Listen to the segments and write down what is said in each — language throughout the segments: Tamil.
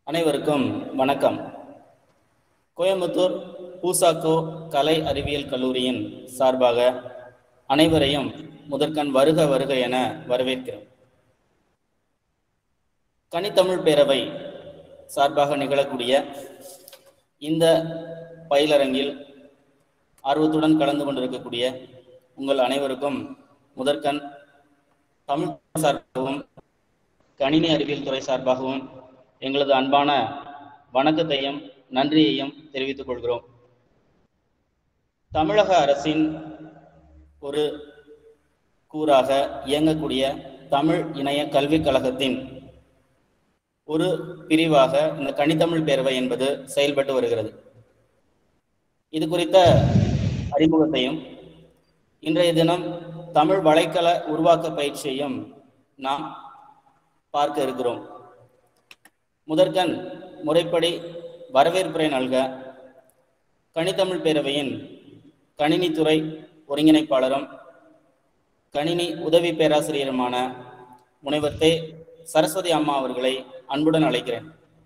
அனைவருக்கும் வணக்கம் கோயம்புத்தூர் பூசாக்கோ கலை அறிவியல் கல்லூரியின் சார்பாக அனைவரையும் முதற்கண் வருக வருக என வரவேற்கிறோம் கனித்தமிழ் பேரவை சார்பாக நிகழக்கூடிய இந்த பயிலரங்கில் ஆர்வத்துடன் கலந்து கொண்டிருக்கக்கூடிய உங்கள் அனைவருக்கும் முதற்கண் தமிழ் சார்பாகவும் கணினி அறிவியல் துறை சார்பாகவும் எங்களது அன்பான வணக்கத்தையும் நன்றியையும் தெரிவித்துக் கொள்கிறோம் தமிழக அரசின் ஒரு கூறாக இயங்கக்கூடிய தமிழ் இணைய கல்விக் கழகத்தின் ஒரு பிரிவாக இந்த கனித்தமிழ் பேரவை என்பது செயல்பட்டு வருகிறது இது குறித்த அறிமுகத்தையும் இன்றைய தினம் தமிழ் வலைக்கல உருவாக்க பயிற்சியையும் நாம் பார்க்க இருக்கிறோம் முதற்கண் முறைப்படி வரவேற்புரை நல்க கனித்தமிழ் பேரவையின் கணினித்துறை ஒருங்கிணைப்பாளரும் கணினி உதவி பேராசிரியருமான முனைவர் தே சரஸ்வதி அம்மா அவர்களை அன்புடன் அழைக்கிறேன்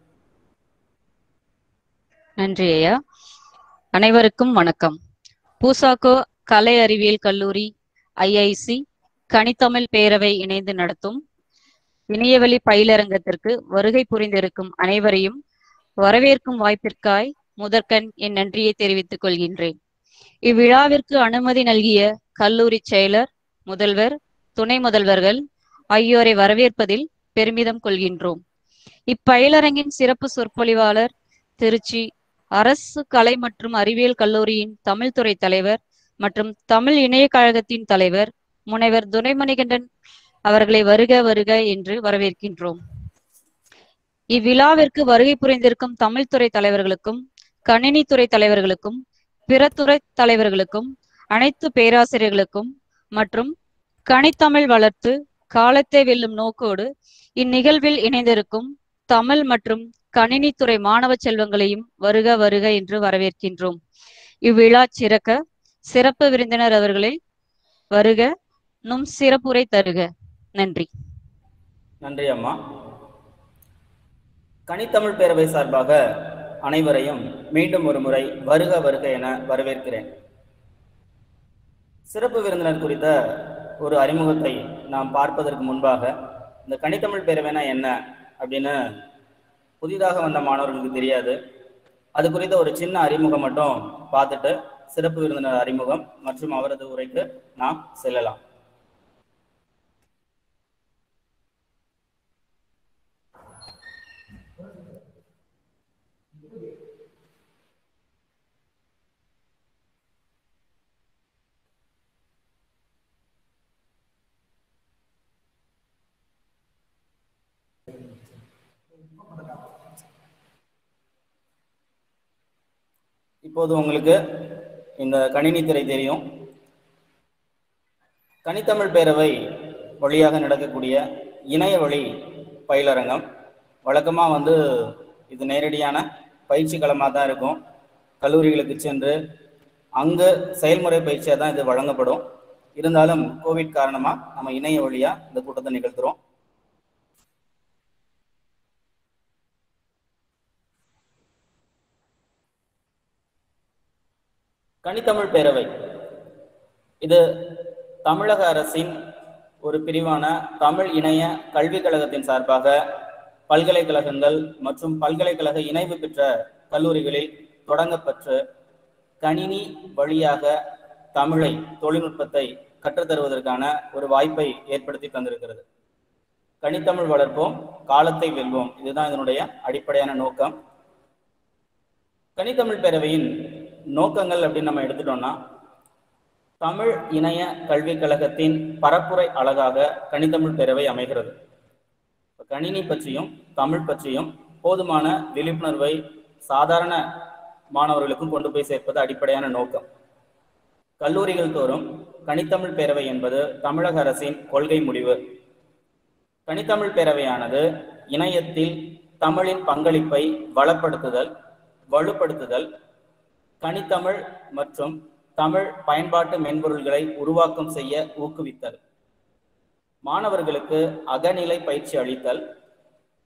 நன்றி ஐயா அனைவருக்கும் வணக்கம் பூசாக்கோ கலை அறிவியல் கல்லூரி ஐஐசி கனித்தமிழ் பேரவை இணைந்து நடத்தும் இணையவழி பயிலரங்கத்திற்கு வருகை புரிந்திருக்கும் அனைவரையும் வரவேற்கும் வாய்ப்பிற்காய் முதற்கண் என் நன்றியை தெரிவித்துக் கொள்கின்றேன் இவ்விழாவிற்கு அனுமதி நல்கிய கல்லூரி செயலர் முதல்வர் துணை முதல்வர்கள் ஆகியோரை வரவேற்பதில் பெருமிதம் கொள்கின்றோம் இப்பயிலரங்கின் சிறப்பு சொற்பொழிவாளர் திருச்சி அரசு கலை மற்றும் அறிவியல் கல்லூரியின் தமிழ்துறை தலைவர் மற்றும் தமிழ் இணைய கழகத்தின் தலைவர் முனைவர் துரைமணிகண்டன் அவர்களை வருக வருக என்று வரவேற்கின்றோம் இவ்விழாவிற்கு வருகை புரிந்திருக்கும் தமிழ்துறை தலைவர்களுக்கும் கணினித்துறை தலைவர்களுக்கும் பிற துறை தலைவர்களுக்கும் அனைத்து பேராசிரியர்களுக்கும் மற்றும் கனித்தமிழ் வளர்த்து காலத்தை வெல்லும் நோக்கோடு இந்நிகழ்வில் இணைந்திருக்கும் தமிழ் மற்றும் கணினித்துறை மாணவ செல்வங்களையும் வருக வருக என்று வரவேற்கின்றோம் இவ்விழா சிறக்க சிறப்பு விருந்தினர் அவர்களை வருக நும் சிறப்புரை தருக நன்றி நன்றி அம்மா கனித்தமிழ் பேரவை சார்பாக அனைவரையும் மீண்டும் ஒரு முறை வருக வருக என வரவேற்கிறேன் சிறப்பு விருந்தினர் குறித்த ஒரு அறிமுகத்தை நாம் பார்ப்பதற்கு முன்பாக இந்த கனித்தமிழ் பேரவைனா என்ன அப்படின்னு புதிதாக வந்த மாணவர்களுக்கு தெரியாது அது குறித்த ஒரு சின்ன அறிமுகம் மட்டும் பார்த்துட்டு சிறப்பு விருந்தினர் அறிமுகம் மற்றும் அவரது உரைக்கு நாம் செல்லலாம் இப்போது உங்களுக்கு இந்த கணினித்துறை தெரியும் கனித்தமிழ் பேரவை வழியாக நடக்கக்கூடிய இணைய வழி பயிலரங்கம் வழக்கமாக வந்து இது நேரடியான பயிற்சி களமாக தான் இருக்கும் கல்லூரிகளுக்கு சென்று அங்கு செயல்முறை பயிற்சியாக தான் இது வழங்கப்படும் இருந்தாலும் கோவிட் காரணமாக நம்ம இணைய வழியாக இந்த கூட்டத்தை நிகழ்த்துறோம் கனித்தமிழ் பேரவை இது தமிழக அரசின் ஒரு பிரிவான தமிழ் இணைய கல்விக் கழகத்தின் சார்பாக பல்கலைக்கழகங்கள் மற்றும் பல்கலைக்கழக இணைவு பெற்ற கல்லூரிகளில் தொடங்கப்பெற்று கணினி வழியாக தமிழை தொழில்நுட்பத்தை கற்றுத்தருவதற்கான ஒரு வாய்ப்பை ஏற்படுத்தி தந்திருக்கிறது கனித்தமிழ் வளர்ப்போம் காலத்தை வெல்வோம் இதுதான் இதனுடைய அடிப்படையான நோக்கம் கனித்தமிழ் பேரவையின் நோக்கங்கள் அப்படின்னு நம்ம எடுத்துட்டோம்னா தமிழ் இணைய கல்விக் கழகத்தின் பரப்புரை அழகாக கனித்தமிழ் பேரவை அமைகிறது கணினி பற்றியும் தமிழ் பற்றியும் போதுமான விழிப்புணர்வை சாதாரண மாணவர்களுக்கும் கொண்டு போய் சேர்ப்பது அடிப்படையான நோக்கம் கல்லூரிகள் தோறும் கனித்தமிழ் பேரவை என்பது தமிழக அரசின் கொள்கை முடிவு கனித்தமிழ் பேரவையானது இணையத்தில் தமிழின் பங்களிப்பை வளப்படுத்துதல் வலுப்படுத்துதல் கனித்தமிழ் மற்றும் தமிழ் பயன்பாட்டு மென்பொருள்களை உருவாக்கம் செய்ய ஊக்குவித்தல் மாணவர்களுக்கு அகநிலை பயிற்சி அளித்தல்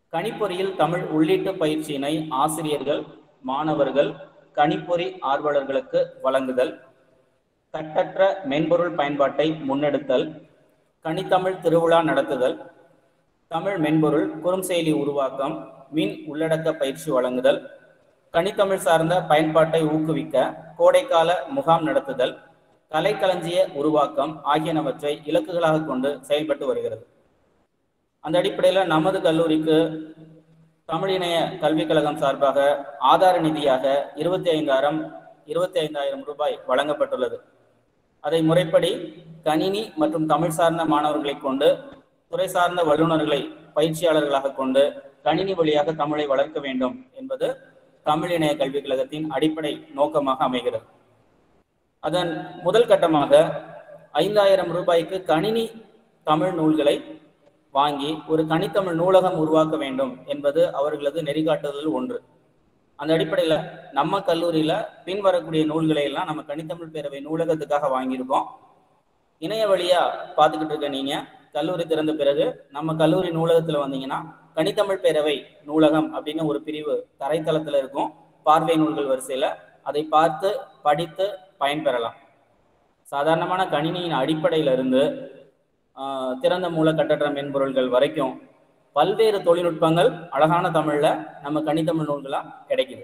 கணிப்பொறியில் தமிழ் உள்ளீட்டு பயிற்சியினை ஆசிரியர்கள் மாணவர்கள் கணிப்பொறி ஆர்வலர்களுக்கு வழங்குதல் கட்டற்ற மென்பொருள் பயன்பாட்டை முன்னெடுத்தல் கனித்தமிழ் திருவிழா நடத்துதல் தமிழ் மென்பொருள் குறுஞ்செயலி உருவாக்கம் மின் உள்ளடக்க பயிற்சி வழங்குதல் கனித்தமிழ் சார்ந்த பயன்பாட்டை ஊக்குவிக்க கோடைக்கால முகாம் நடத்துதல் கலைக்களஞ்சிய உருவாக்கம் ஆகியனவற்றை இலக்குகளாக கொண்டு செயல்பட்டு வருகிறது அந்த அடிப்படையில் நமது கல்லூரிக்கு தமிழ் இணைய கல்விக் கழகம் சார்பாக ஆதார நிதியாக இருபத்தி ஐந்தாயிரம் இருபத்தி ஐந்தாயிரம் ரூபாய் வழங்கப்பட்டுள்ளது அதை முறைப்படி கணினி மற்றும் தமிழ் சார்ந்த மாணவர்களை கொண்டு துறை சார்ந்த வல்லுநர்களை பயிற்சியாளர்களாக கொண்டு கணினி வழியாக தமிழை வளர்க்க வேண்டும் என்பது தமிழ் இணைய கல்விக் கழகத்தின் அடிப்படை நோக்கமாக அமைகிறது அதன் முதல் கட்டமாக ஐந்தாயிரம் ரூபாய்க்கு கணினி தமிழ் நூல்களை வாங்கி ஒரு கனித்தமிழ் நூலகம் உருவாக்க வேண்டும் என்பது அவர்களது நெறிகாட்டுதல் ஒன்று அந்த அடிப்படையில் நம்ம கல்லூரியில பின்வரக்கூடிய நூல்களை எல்லாம் நம்ம கனித்தமிழ் பேரவை நூலகத்துக்காக வாங்கியிருக்கோம் இணைய வழியா பார்த்துக்கிட்டு இருக்க நீங்க கல்லூரி திறந்த பிறகு நம்ம கல்லூரி நூலகத்துல வந்தீங்கன்னா கனித்தமிழ் பேரவை நூலகம் அப்படின்னு ஒரு பிரிவு தரைத்தளத்துல இருக்கும் பார்வை நூல்கள் வரிசையில அதை பார்த்து படித்து பயன்பெறலாம் சாதாரணமான கணினியின் அடிப்படையில இருந்து ஆஹ், திறந்த மூல கட்டற்ற மென்பொருள்கள் வரைக்கும் பல்வேறு தொழில்நுட்பங்கள் அழகான தமிழ்ல நம்ம கனித்தமிழ் நூல்களா கிடைக்குது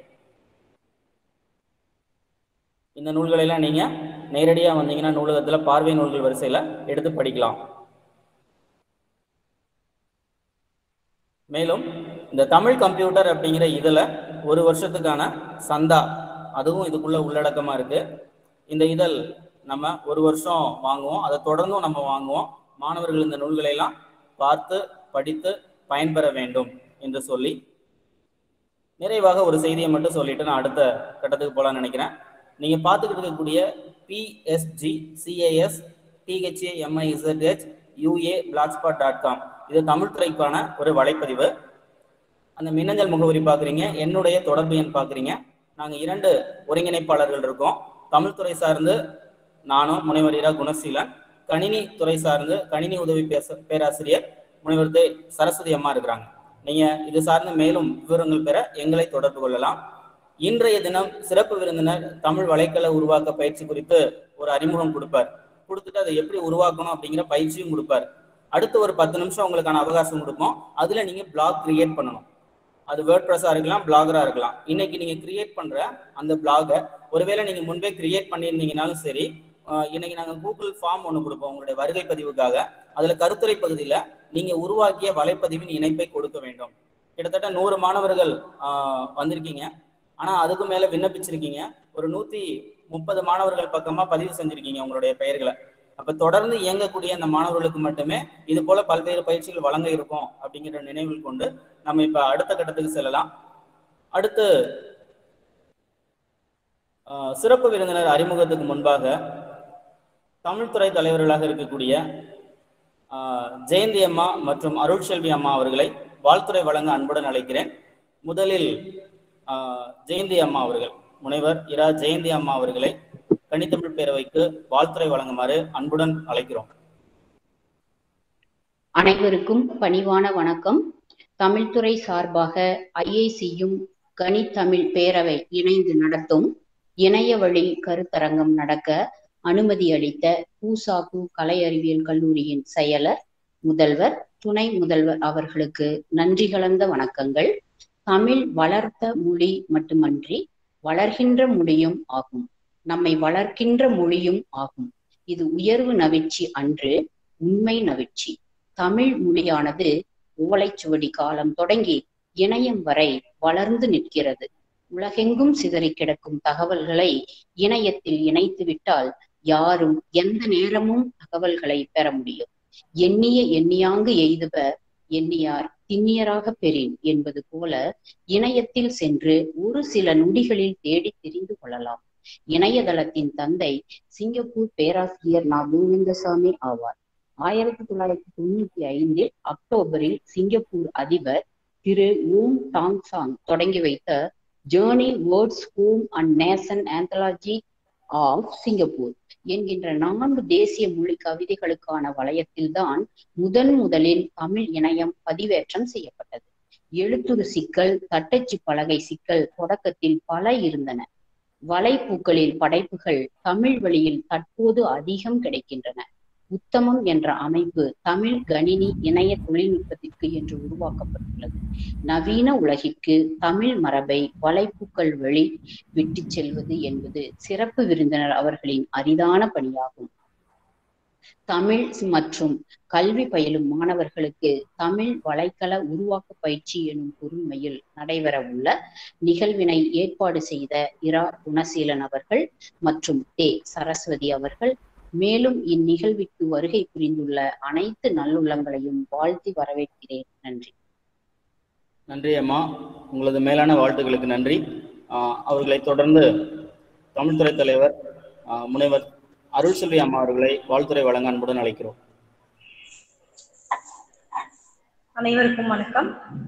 இந்த நூல்களை எல்லாம் நீங்க நேரடியா வந்தீங்கன்னா நூலகத்துல பார்வை நூல்கள் வரிசையில எடுத்து படிக்கலாம் மேலும் இந்த தமிழ் கம்ப்யூட்டர் அப்படிங்கிற இதுல ஒரு வருஷத்துக்கான சந்தா அதுவும் இதுக்குள்ள உள்ளடக்கமா இருக்கு இந்த இதழ் நம்ம ஒரு வருஷம் வாங்குவோம் அதை தொடர்ந்தும் நம்ம வாங்குவோம் மாணவர்கள் இந்த நூல்களை எல்லாம் பார்த்து படித்து பயன்பெற வேண்டும் என்று சொல்லி நிறைவாக ஒரு செய்தியை மட்டும் சொல்லிட்டு நான் அடுத்த கட்டத்துக்கு போலாம்னு நினைக்கிறேன் நீங்க பார்த்துக்கிட்டு இருக்கக்கூடிய PSG CAS DHA MIZH UA blogspot dot com இது தமிழ் துறைக்கான ஒரு வலைப்பதிவு அந்த மின்னஞ்சல் முகவரி பார்க்குறீங்க என்னுடைய தொடர்பு எண் பார்க்குறீங்க நாங்கள் இரண்டு ஒருங்கிணைப்பாளர்கள் இருக்கோம் தமிழ் துறை சார்ந்து நானும் முனைவர் இரா குணசீலன் கணினி துறை சார்ந்து கணினி உதவி பேச பேராசிரியர் முனைவர் தே சரஸ்வதி அம்மா இருக்கிறாங்க நீங்க இது சார்ந்து மேலும் விவரங்கள் பெற எங்களை தொடர்பு கொள்ளலாம் இன்றைய தினம் சிறப்பு விருந்தினர் தமிழ் வலைக்கல உருவாக்க பயிற்சி குறித்து ஒரு அறிமுகம் கொடுப்பார் கொடுத்துட்டு அதை எப்படி உருவாக்கணும் அப்படிங்கிற பயிற்சியும் கொடுப்பார் அடுத்து ஒரு பத்து நிமிஷம் உங்களுக்கான அவகாசம் கொடுப்போம் அதுல நீங்க பிளாக் கிரியேட் பண்ணணும் அது வேர்ட் ப்ரெஸ்ஸாக இருக்கலாம் பிளாகராக இருக்கலாம் இன்னைக்கு நீங்கள் கிரியேட் பண்ணுற அந்த பிளாகை ஒருவேளை நீங்கள் முன்பே கிரியேட் பண்ணியிருந்தீங்கனாலும் சரி ஆஹ் இன்னைக்கு நாங்கள் கூகுள் ஃபார்ம் ஒன்று கொடுப்போம் உங்களுடைய வருகை பதிவுக்காக அதில் கருத்துரை பகுதியில் நீங்கள் உருவாக்கிய வலைப்பதிவின் இணைப்பை கொடுக்க வேண்டும் கிட்டத்தட்ட நூறு மாணவர்கள் ஆஹ் வந்திருக்கீங்க ஆனால் அதுக்கு மேலே விண்ணப்பிச்சிருக்கீங்க ஒரு நூற்றி முப்பது மாணவர்கள் பக்கமாக பதிவு செஞ்சுருக்கீங்க உங்களுடைய பெயர்களை அப்போ தொடர்ந்து இயங்கக்கூடிய அந்த மாணவர்களுக்கு மட்டுமே இது போல பல்வேறு பயிற்சிகள் வழங்க இருக்கும் அப்படிங்கிற நினைவில் கொண்டு நம்ம இப்ப அடுத்த கட்டத்துக்கு செல்லலாம் அடுத்து ஆஹ், சிறப்பு விருந்தினர் அறிமுகத்துக்கு முன்பாக தமிழ்துறை தலைவர்களாக இருக்கக்கூடிய ஆஹ், ஜெயந்தி அம்மா மற்றும் அருள்செல்வி அம்மா அவர்களை வாழ்த்துறை வழங்க அன்புடன் அழைக்கிறேன் முதலில் ஆஹ், ஜெயந்தி அம்மா அவர்கள் முனைவர் இரா ஜெயந்தி அம்மா அவர்களை கனித்தமிழ் பேரவைக்கு வாழ்த்துறை வழங்குமாறு அன்புடன் அழைக்கிறோம் அனைவருக்கும் பணிவான வணக்கம் தமிழ்துறை சார்பாக ஐஐசியும் கனித்தமிழ் பேரவை இணைந்து நடத்தும் இணைய வழி கருத்தரங்கம் நடக்க அனுமதி அளித்த பூசாகு கலை அறிவியல் கல்லூரியின் செயலர் முதல்வர் துணை முதல்வர் அவர்களுக்கு நன்றி கலந்த வணக்கங்கள் தமிழ் வளர்த்த மொழி மட்டுமன்றி வளர்கின்ற மொழியும் ஆகும் நம்மை வளர்க்கின்ற மொழியும் ஆகும் இது உயர்வு நவிழ்ச்சி அன்று உண்மை நவிழ்ச்சி தமிழ் மொழியானது ஓலைச்சுவடி காலம் தொடங்கி இணையம் வரை வளர்ந்து நிற்கிறது உலகெங்கும் சிதறி கிடக்கும் தகவல்களை இணையத்தில் இணைத்து விட்டால் யாரும் எந்த நேரமும் தகவல்களை பெற முடியும் எண்ணிய எண்ணியாங்கு எய்துப எண்ணியார் திண்ணியராக பெறின் என்பது போல இணையத்தில் சென்று ஒரு சில நொடிகளில் தேடி தெரிந்து கொள்ளலாம் இணையதளத்தின் தந்தை சிங்கப்பூர் பேராசிரியர் நா கோவிந்தசாமி ஆவார் ஆயிரத்தி தொள்ளாயிரத்தி தொண்ணூத்தி ஐந்தில் அக்டோபரில் சிங்கப்பூர் அதிபர் திரு ஊம் டாங் சாங் தொடங்கி வைத்த journey words home and nation anthology of Singapore என்கின்ற நான்கு தேசிய மொழி கவிதைகளுக்கான வளையத்தில்தான் முதன் முதலில் தமிழ் இணையம் பதிவேற்றம் செய்யப்பட்டது எழுத்துரு சிக்கல் தட்டச்சு பலகை சிக்கல் தொடக்கத்தில் பல இருந்தன வலைப்பூக்களில் படைப்புகள் தமிழ் வழியில் தற்போது அதிகம் கிடைக்கின்றன உத்தமம் என்ற அமைப்பு தமிழ் கணினி இணைய தொழில்நுட்பத்திற்கு என்று உருவாக்கப்பட்டுள்ளது நவீன உலகிற்கு தமிழ் மரபை வலைப்பூக்கள் வழி விட்டு செல்வது என்பது சிறப்பு விருந்தினர் அவர்களின் அரிதான பணியாகும் தமிழ் மற்றும் கல்வி பயிலும் மாணவர்களுக்கு தமிழ் வலைக்கல உருவாக்க பயிற்சி எனும் பொருண்மையில் நடைபெற உள்ள நிகழ்வினை ஏற்பாடு செய்த இரா குணசீலன் அவர்கள் மற்றும் தே சரஸ்வதி அவர்கள் மேலும் இந்நிகழ்விற்கு வருகை புரிந்துள்ள அனைத்து நல்லுள்ளங்களையும் வாழ்த்தி வரவேற்கிறேன் நன்றி நன்றி அம்மா உங்களது மேலான வாழ்த்துக்களுக்கு நன்றி ஆஹ் அவர்களை தொடர்ந்து தமிழ்துறை தலைவர் ஆஹ் முனைவர் அருள்செல்வி அம்மா அவர்களை வாழ்த்துறை வழங்க அன்புடன் அழைக்கிறோம் அனைவருக்கும் வணக்கம்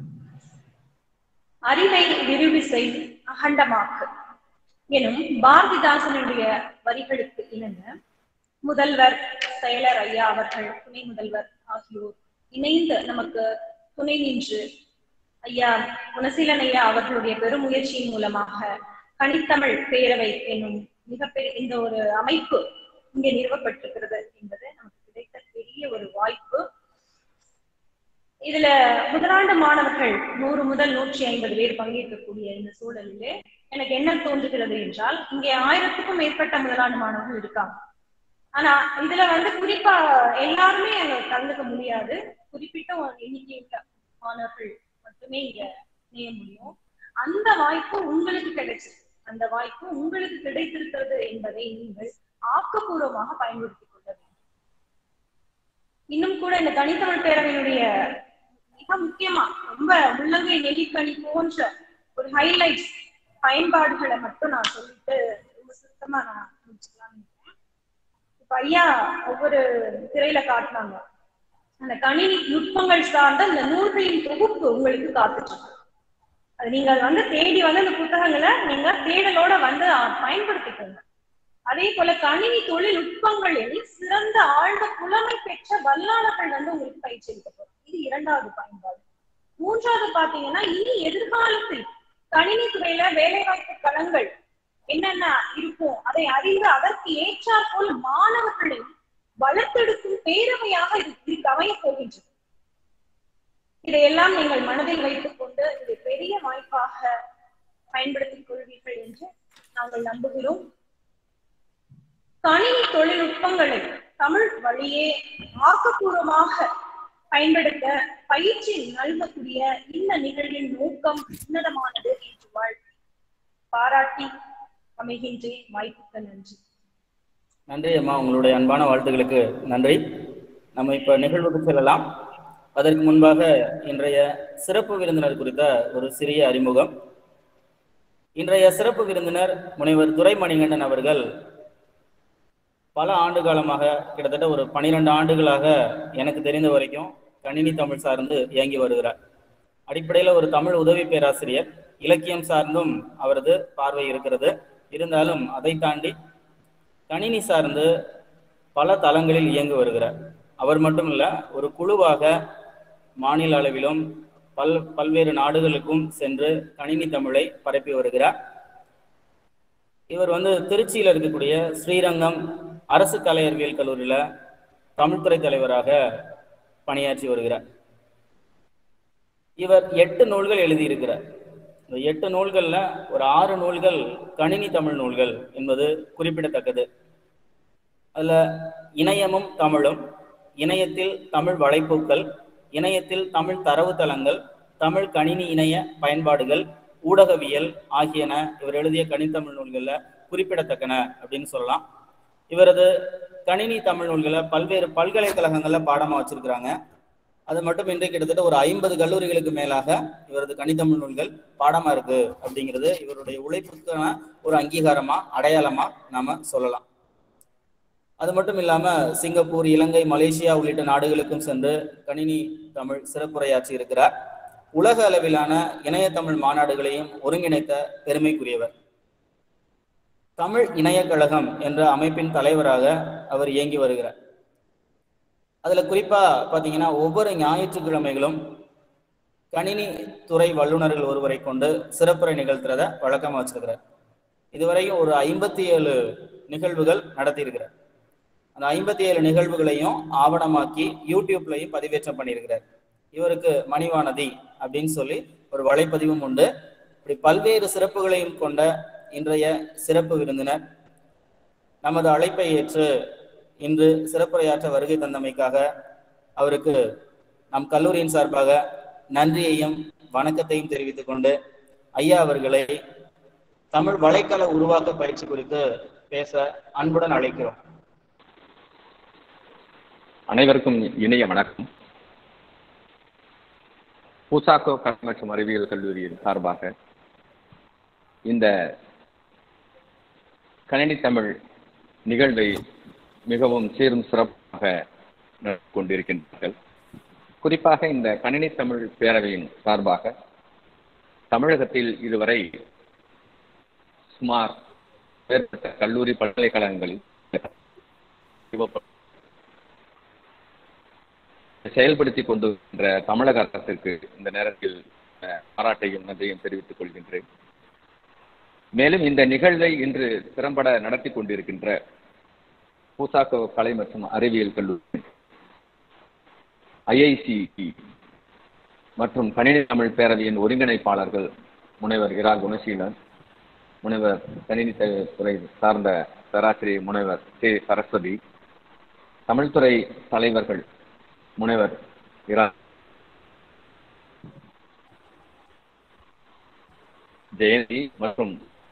அறிவை விரிவிசை அகண்டமாக்கு எனும் பாரதிதாசனுடைய வரிகளுக்கு இணங்க முதல்வர் செயலர் ஐயா அவர்கள் துணை முதல்வர் ஆகியோர் இணைந்து நமக்கு துணை நின்று ஐயா குணசீலன் ஐயா அவர்களுடைய பெருமுயற்சியின் மூலமாக கனித்தமிழ் பேரவை என்னும் மிகப்பெரிய இந்த ஒரு அமைப்பு இங்கே நிறுவப்பட்டிருக்கிறது என்பது நமக்கு கிடைத்த பெரிய ஒரு வாய்ப்பு இதுல முதலாண்டு மாணவர்கள் நூறு முதல் நூற்றி ஐம்பது பேர் பங்கேற்கக்கூடிய இந்த சூழலிலே எனக்கு என்ன தோன்றுகிறது என்றால் இங்கே ஆயிரத்துக்கும் மேற்பட்ட முதலாண்டு மாணவர்கள் இருக்காங்க ஆனா இதுல வந்து குறிப்பா எல்லாருமே அங்க கலந்துக்க முடியாது குறிப்பிட்ட ஒரு எண்ணிக்கையுள்ள மாணவர்கள் மட்டுமே இங்க இணைய முடியும் அந்த வாய்ப்பு உங்களுக்கு கிடைச்சு அந்த வாய்ப்பு உங்களுக்கு கிடைத்திருக்கிறது என்பதை நீங்கள் ஆக்கப்பூர்வமாக பயன்படுத்திக் கொள்ள வேண்டும் இன்னும் கூட இந்த தனித்தமிழ் பேரவையினுடைய மிக முக்கியமா ரொம்ப உள்ளங்கை நெல்லிக்கனி போன்ற ஒரு ஹைலைட்ஸ் பயன்பாடுகளை மட்டும் நான் சொல்லிட்டு ரொம்ப சுத்தமா நான் முடிச்சுக்கலாம்னு நினைக்கிறேன் இப்ப ஐயா ஒவ்வொரு திரையில காட்டினாங்க அந்த கணினி நுட்பங்கள் சார்ந்த இந்த நூல்களின் தொகுப்பு உங்களுக்கு காத்துட்டு இருக்கு அது நீங்க வந்து தேடி வந்து அந்த புத்தகங்களை நீங்க தேடலோட வந்து பயன்படுத்திக்கோங்க அதே போல கணினி தொழில்நுட்பங்களில் சிறந்த ஆழ்ந்த புலமை பெற்ற வல்லாளர்கள் வந்து உங்களுக்கு பயிற்சி அளிக்கப்படும் இது இரண்டாவது பயன்பாடு மூன்றாவது பாத்தீங்கன்னா இனி எதிர்காலத்தில் கணினி துறையில வேலைவாய்ப்பு களங்கள் என்னென்ன இருக்கும் அதை அறிந்து அதற்கு ஏற்றாற் போல் மாணவர்களை வளர்த்தெடுக்கும் பேரவையாக இது இது அமைய போகின்றது இதையெல்லாம் நீங்கள் மனதில் வைத்துக் கொண்டு இது பெரிய வாய்ப்பாக பயன்படுத்திக் கொள்வீர்கள் என்று நாங்கள் நம்புகிறோம் கணினி தொழில்நுட்பங்களை தமிழ் வழியே ஆக்கப்பூர்வமாக பயன்படுத்த பயிற்சி நல்கக்கூடிய இந்த நிகழ்வின் நோக்கம் உன்னதமானது என்று வாழ்த்தி பாராட்டி அமைகின்றேன் வாய்ப்புக்கு நன்றி நன்றி அம்மா உங்களுடைய அன்பான வாழ்த்துக்களுக்கு நன்றி நம்ம இப்ப நிகழ்வுக்கு செல்லலாம் அதற்கு முன்பாக இன்றைய சிறப்பு விருந்தினர் குறித்த ஒரு சிறிய அறிமுகம் இன்றைய சிறப்பு விருந்தினர் முனைவர் துரைமணிகண்டன் அவர்கள் பல ஆண்டு காலமாக கிட்டத்தட்ட ஒரு பனிரெண்டு ஆண்டுகளாக எனக்கு தெரிந்த வரைக்கும் கணினி தமிழ் சார்ந்து இயங்கி வருகிறார் அடிப்படையில் ஒரு தமிழ் உதவி பேராசிரியர் இலக்கியம் சார்ந்தும் அவரது பார்வை இருக்கிறது இருந்தாலும் அதை தாண்டி கணினி சார்ந்து பல தளங்களில் இயங்கி வருகிறார் அவர் மட்டும் இல்ல ஒரு குழுவாக மாநில அளவிலும் பல் பல்வேறு நாடுகளுக்கும் சென்று கணினி தமிழை பரப்பி வருகிறார் இவர் வந்து திருச்சியில் இருக்கக்கூடிய ஸ்ரீரங்கம் அரசு கலை அறிவியல் கல்லூரியில தமிழ்துறை தலைவராக பணியாற்றி வருகிறார் இவர் எட்டு நூல்கள் எழுதியிருக்கிறார் இந்த எட்டு நூல்கள்ல ஒரு ஆறு நூல்கள் கணினி தமிழ் நூல்கள் என்பது குறிப்பிடத்தக்கது அதுல இணையமும் தமிழும் இணையத்தில் தமிழ் வலைப்பூக்கள் இணையத்தில் தமிழ் தரவுத்தளங்கள் தமிழ் கணினி இணைய பயன்பாடுகள் ஊடகவியல் ஆகியன இவர் எழுதிய கணித்தமிழ் நூல்கள்ல குறிப்பிடத்தக்கன அப்படின்னு சொல்லலாம் இவரது கணினி தமிழ் நூல்களை பல்வேறு பல்கலைக்கழகங்கள்ல பாடமா வச்சிருக்கிறாங்க அது மட்டும் இன்றி கிட்டத்தட்ட ஒரு ஐம்பது கல்லூரிகளுக்கு மேலாக இவரது கணிதமிழ் நூல்கள் பாடமா இருக்கு அப்படிங்கிறது இவருடைய உழைப்புக்கான ஒரு அங்கீகாரமா அடையாளமா நாம சொல்லலாம் அது மட்டும் இல்லாம சிங்கப்பூர் இலங்கை மலேசியா உள்ளிட்ட நாடுகளுக்கும் சென்று கணினி தமிழ் சிறப்புரையாற்றி இருக்கிறார் உலக அளவிலான இணையத்தமிழ் மாநாடுகளையும் ஒருங்கிணைத்த பெருமைக்குரியவர் தமிழ் இணையக்கழகம் என்ற அமைப்பின் தலைவராக அவர் இயங்கி வருகிறார் அதுல குறிப்பா பாத்தீங்கன்னா ஒவ்வொரு ஞாயிற்றுக்கிழமைகளும் கணினி துறை வல்லுநர்கள் ஒருவரை கொண்டு சிறப்புரை நிகழ்த்துறத வழக்கமாக வச்சிருக்கிறார் இதுவரையும் ஒரு ஐம்பத்தி ஏழு நிகழ்வுகள் நடத்தியிருக்கிறார் அந்த ஐம்பத்தி ஏழு நிகழ்வுகளையும் ஆவணமாக்கி யூடியூப்லையும் பதிவேற்றம் பண்ணியிருக்கிறார் இவருக்கு மணிவானதி அப்படின்னு சொல்லி ஒரு வலைப்பதிவும் உண்டு இப்படி பல்வேறு சிறப்புகளையும் கொண்ட இன்றைய சிறப்பு விருந்தினர் நமது அழைப்பை ஏற்று இன்று சிறப்புரையாற்ற வருகை தந்தமைக்காக அவருக்கு நம் கல்லூரியின் சார்பாக நன்றியையும் வணக்கத்தையும் தெரிவித்துக் கொண்டு ஐயா அவர்களை தமிழ் வலைக்கல உருவாக்க பயிற்சி குறித்து பேச அன்புடன் அழைக்கிறோம் அனைவருக்கும் இணைய வணக்கம் பூசாக்கோ கலை மற்றும் அறிவியல் கல்லூரியின் சார்பாக இந்த கணினி தமிழ் நிகழ்வை மிகவும் சீரும் சிறப்பாக நடத்தி கொண்டிருக்கின்றார்கள் குறிப்பாக இந்த கணினி தமிழ் பேரவையின் சார்பாக தமிழகத்தில் இதுவரை சுமார் மேற்பட்ட கல்லூரி பல்கலைக்கழகங்களில் செயல்படுத்தி கொண்டிருக்கின்ற தமிழக அரசிற்கு இந்த நேரத்தில் பாராட்டையும் நன்றியும் தெரிவித்துக் கொள்கின்றேன் மேலும் இந்த நிகழ்வை இன்று திறம்பட நடத்தி கொண்டிருக்கின்ற பூசாக்கோ கலை மற்றும் அறிவியல் கல்லூரி ஐஐசி மற்றும் கணினி தமிழ் பேரவையின் ஒருங்கிணைப்பாளர்கள் முனைவர் இரா குணசீலன் முனைவர் கணினி துறை சார்ந்த பேராசிரியர் முனைவர் கே சரஸ்வதி தமிழ்துறை தலைவர்கள் முனைவர் இரா ஜெயந்தி மற்றும்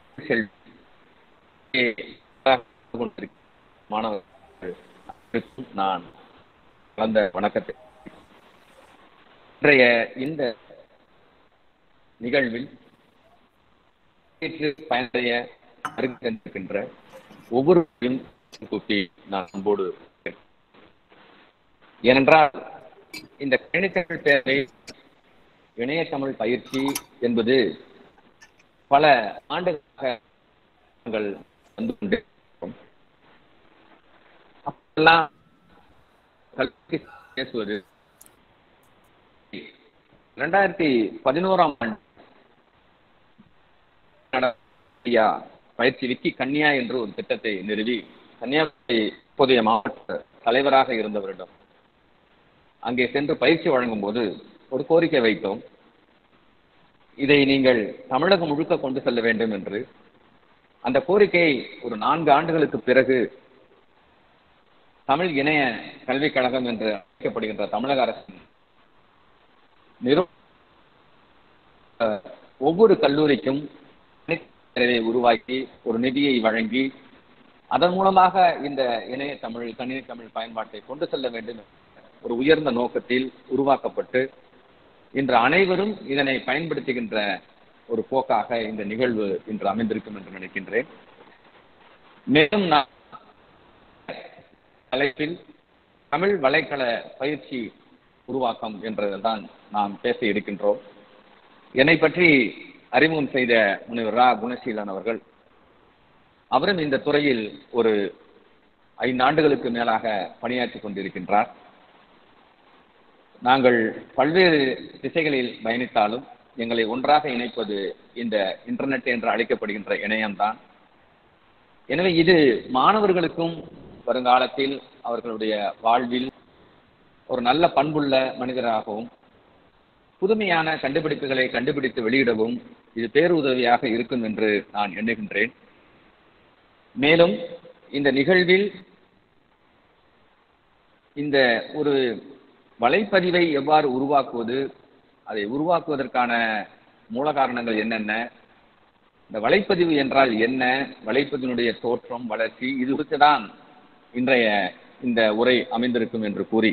மாணவர்களுக்கும் நான் கலந்த வணக்கத்தை இன்றைய இந்த நிகழ்வில் பயனடைய அருகின்ற ஒவ்வொருவரையும் கூப்பி நான் அன்போடு ஏனென்றால் இந்த கணினித்தமிழ் பேரவை இணைய தமிழ் பயிற்சி என்பது பல ஆண்டுகளாக நாங்கள் வந்து கொண்டிருக்கிறோம் அப்பெல்லாம் கல்வி பேசுவது இரண்டாயிரத்தி பதினோராம் ஆண்டு பயிற்சி விக்கி கன்னியா என்று ஒரு திட்டத்தை நிறுவி கன்னியாகுமரி இப்போதைய மாவட்ட தலைவராக இருந்தவரிடம் அங்கே சென்று பயிற்சி வழங்கும் போது ஒரு கோரிக்கை வைத்தோம் இதை நீங்கள் தமிழகம் முழுக்க கொண்டு செல்ல வேண்டும் என்று அந்த கோரிக்கை ஒரு நான்கு ஆண்டுகளுக்கு பிறகு தமிழ் இணைய கல்விக் கழகம் என்று அழைக்கப்படுகின்ற தமிழக அரசின் நிறு ஒவ்வொரு கல்லூரிக்கும் உருவாக்கி ஒரு நிதியை வழங்கி அதன் மூலமாக இந்த இணைய தமிழ் கணினி தமிழ் பயன்பாட்டை கொண்டு செல்ல வேண்டும் ஒரு உயர்ந்த நோக்கத்தில் உருவாக்கப்பட்டு இன்று அனைவரும் இதனை பயன்படுத்துகின்ற ஒரு போக்காக இந்த நிகழ்வு இன்று அமைந்திருக்கும் என்று நினைக்கின்றேன் மேலும் நான் தலைப்பில் தமிழ் வலைக்கள பயிற்சி உருவாக்கம் என்றதான் நாம் பேச இருக்கின்றோம் என்னை பற்றி அறிமுகம் செய்த முனைவர் ரா குணசீலன் அவர்கள் அவரும் இந்த துறையில் ஒரு ஐந்து ஆண்டுகளுக்கு மேலாக பணியாற்றி கொண்டிருக்கின்றார் நாங்கள் பல்வேறு திசைகளில் பயணித்தாலும் எங்களை ஒன்றாக இணைப்பது இந்த இன்டர்நெட் என்று அழைக்கப்படுகின்ற இணையம்தான் எனவே இது மாணவர்களுக்கும் வருங்காலத்தில் அவர்களுடைய வாழ்வில் ஒரு நல்ல பண்புள்ள மனிதராகவும் புதுமையான கண்டுபிடிப்புகளை கண்டுபிடித்து வெளியிடவும் இது பேருதவியாக இருக்கும் என்று நான் எண்ணுகின்றேன் மேலும் இந்த நிகழ்வில் இந்த ஒரு வலைப்பதிவை எவ்வாறு உருவாக்குவது அதை உருவாக்குவதற்கான மூல காரணங்கள் என்னென்ன இந்த வலைப்பதிவு என்றால் என்ன வலைப்பதிவினுடைய தோற்றம் வளர்ச்சி இது குறித்து தான் இன்றைய இந்த உரை அமைந்திருக்கும் என்று கூறி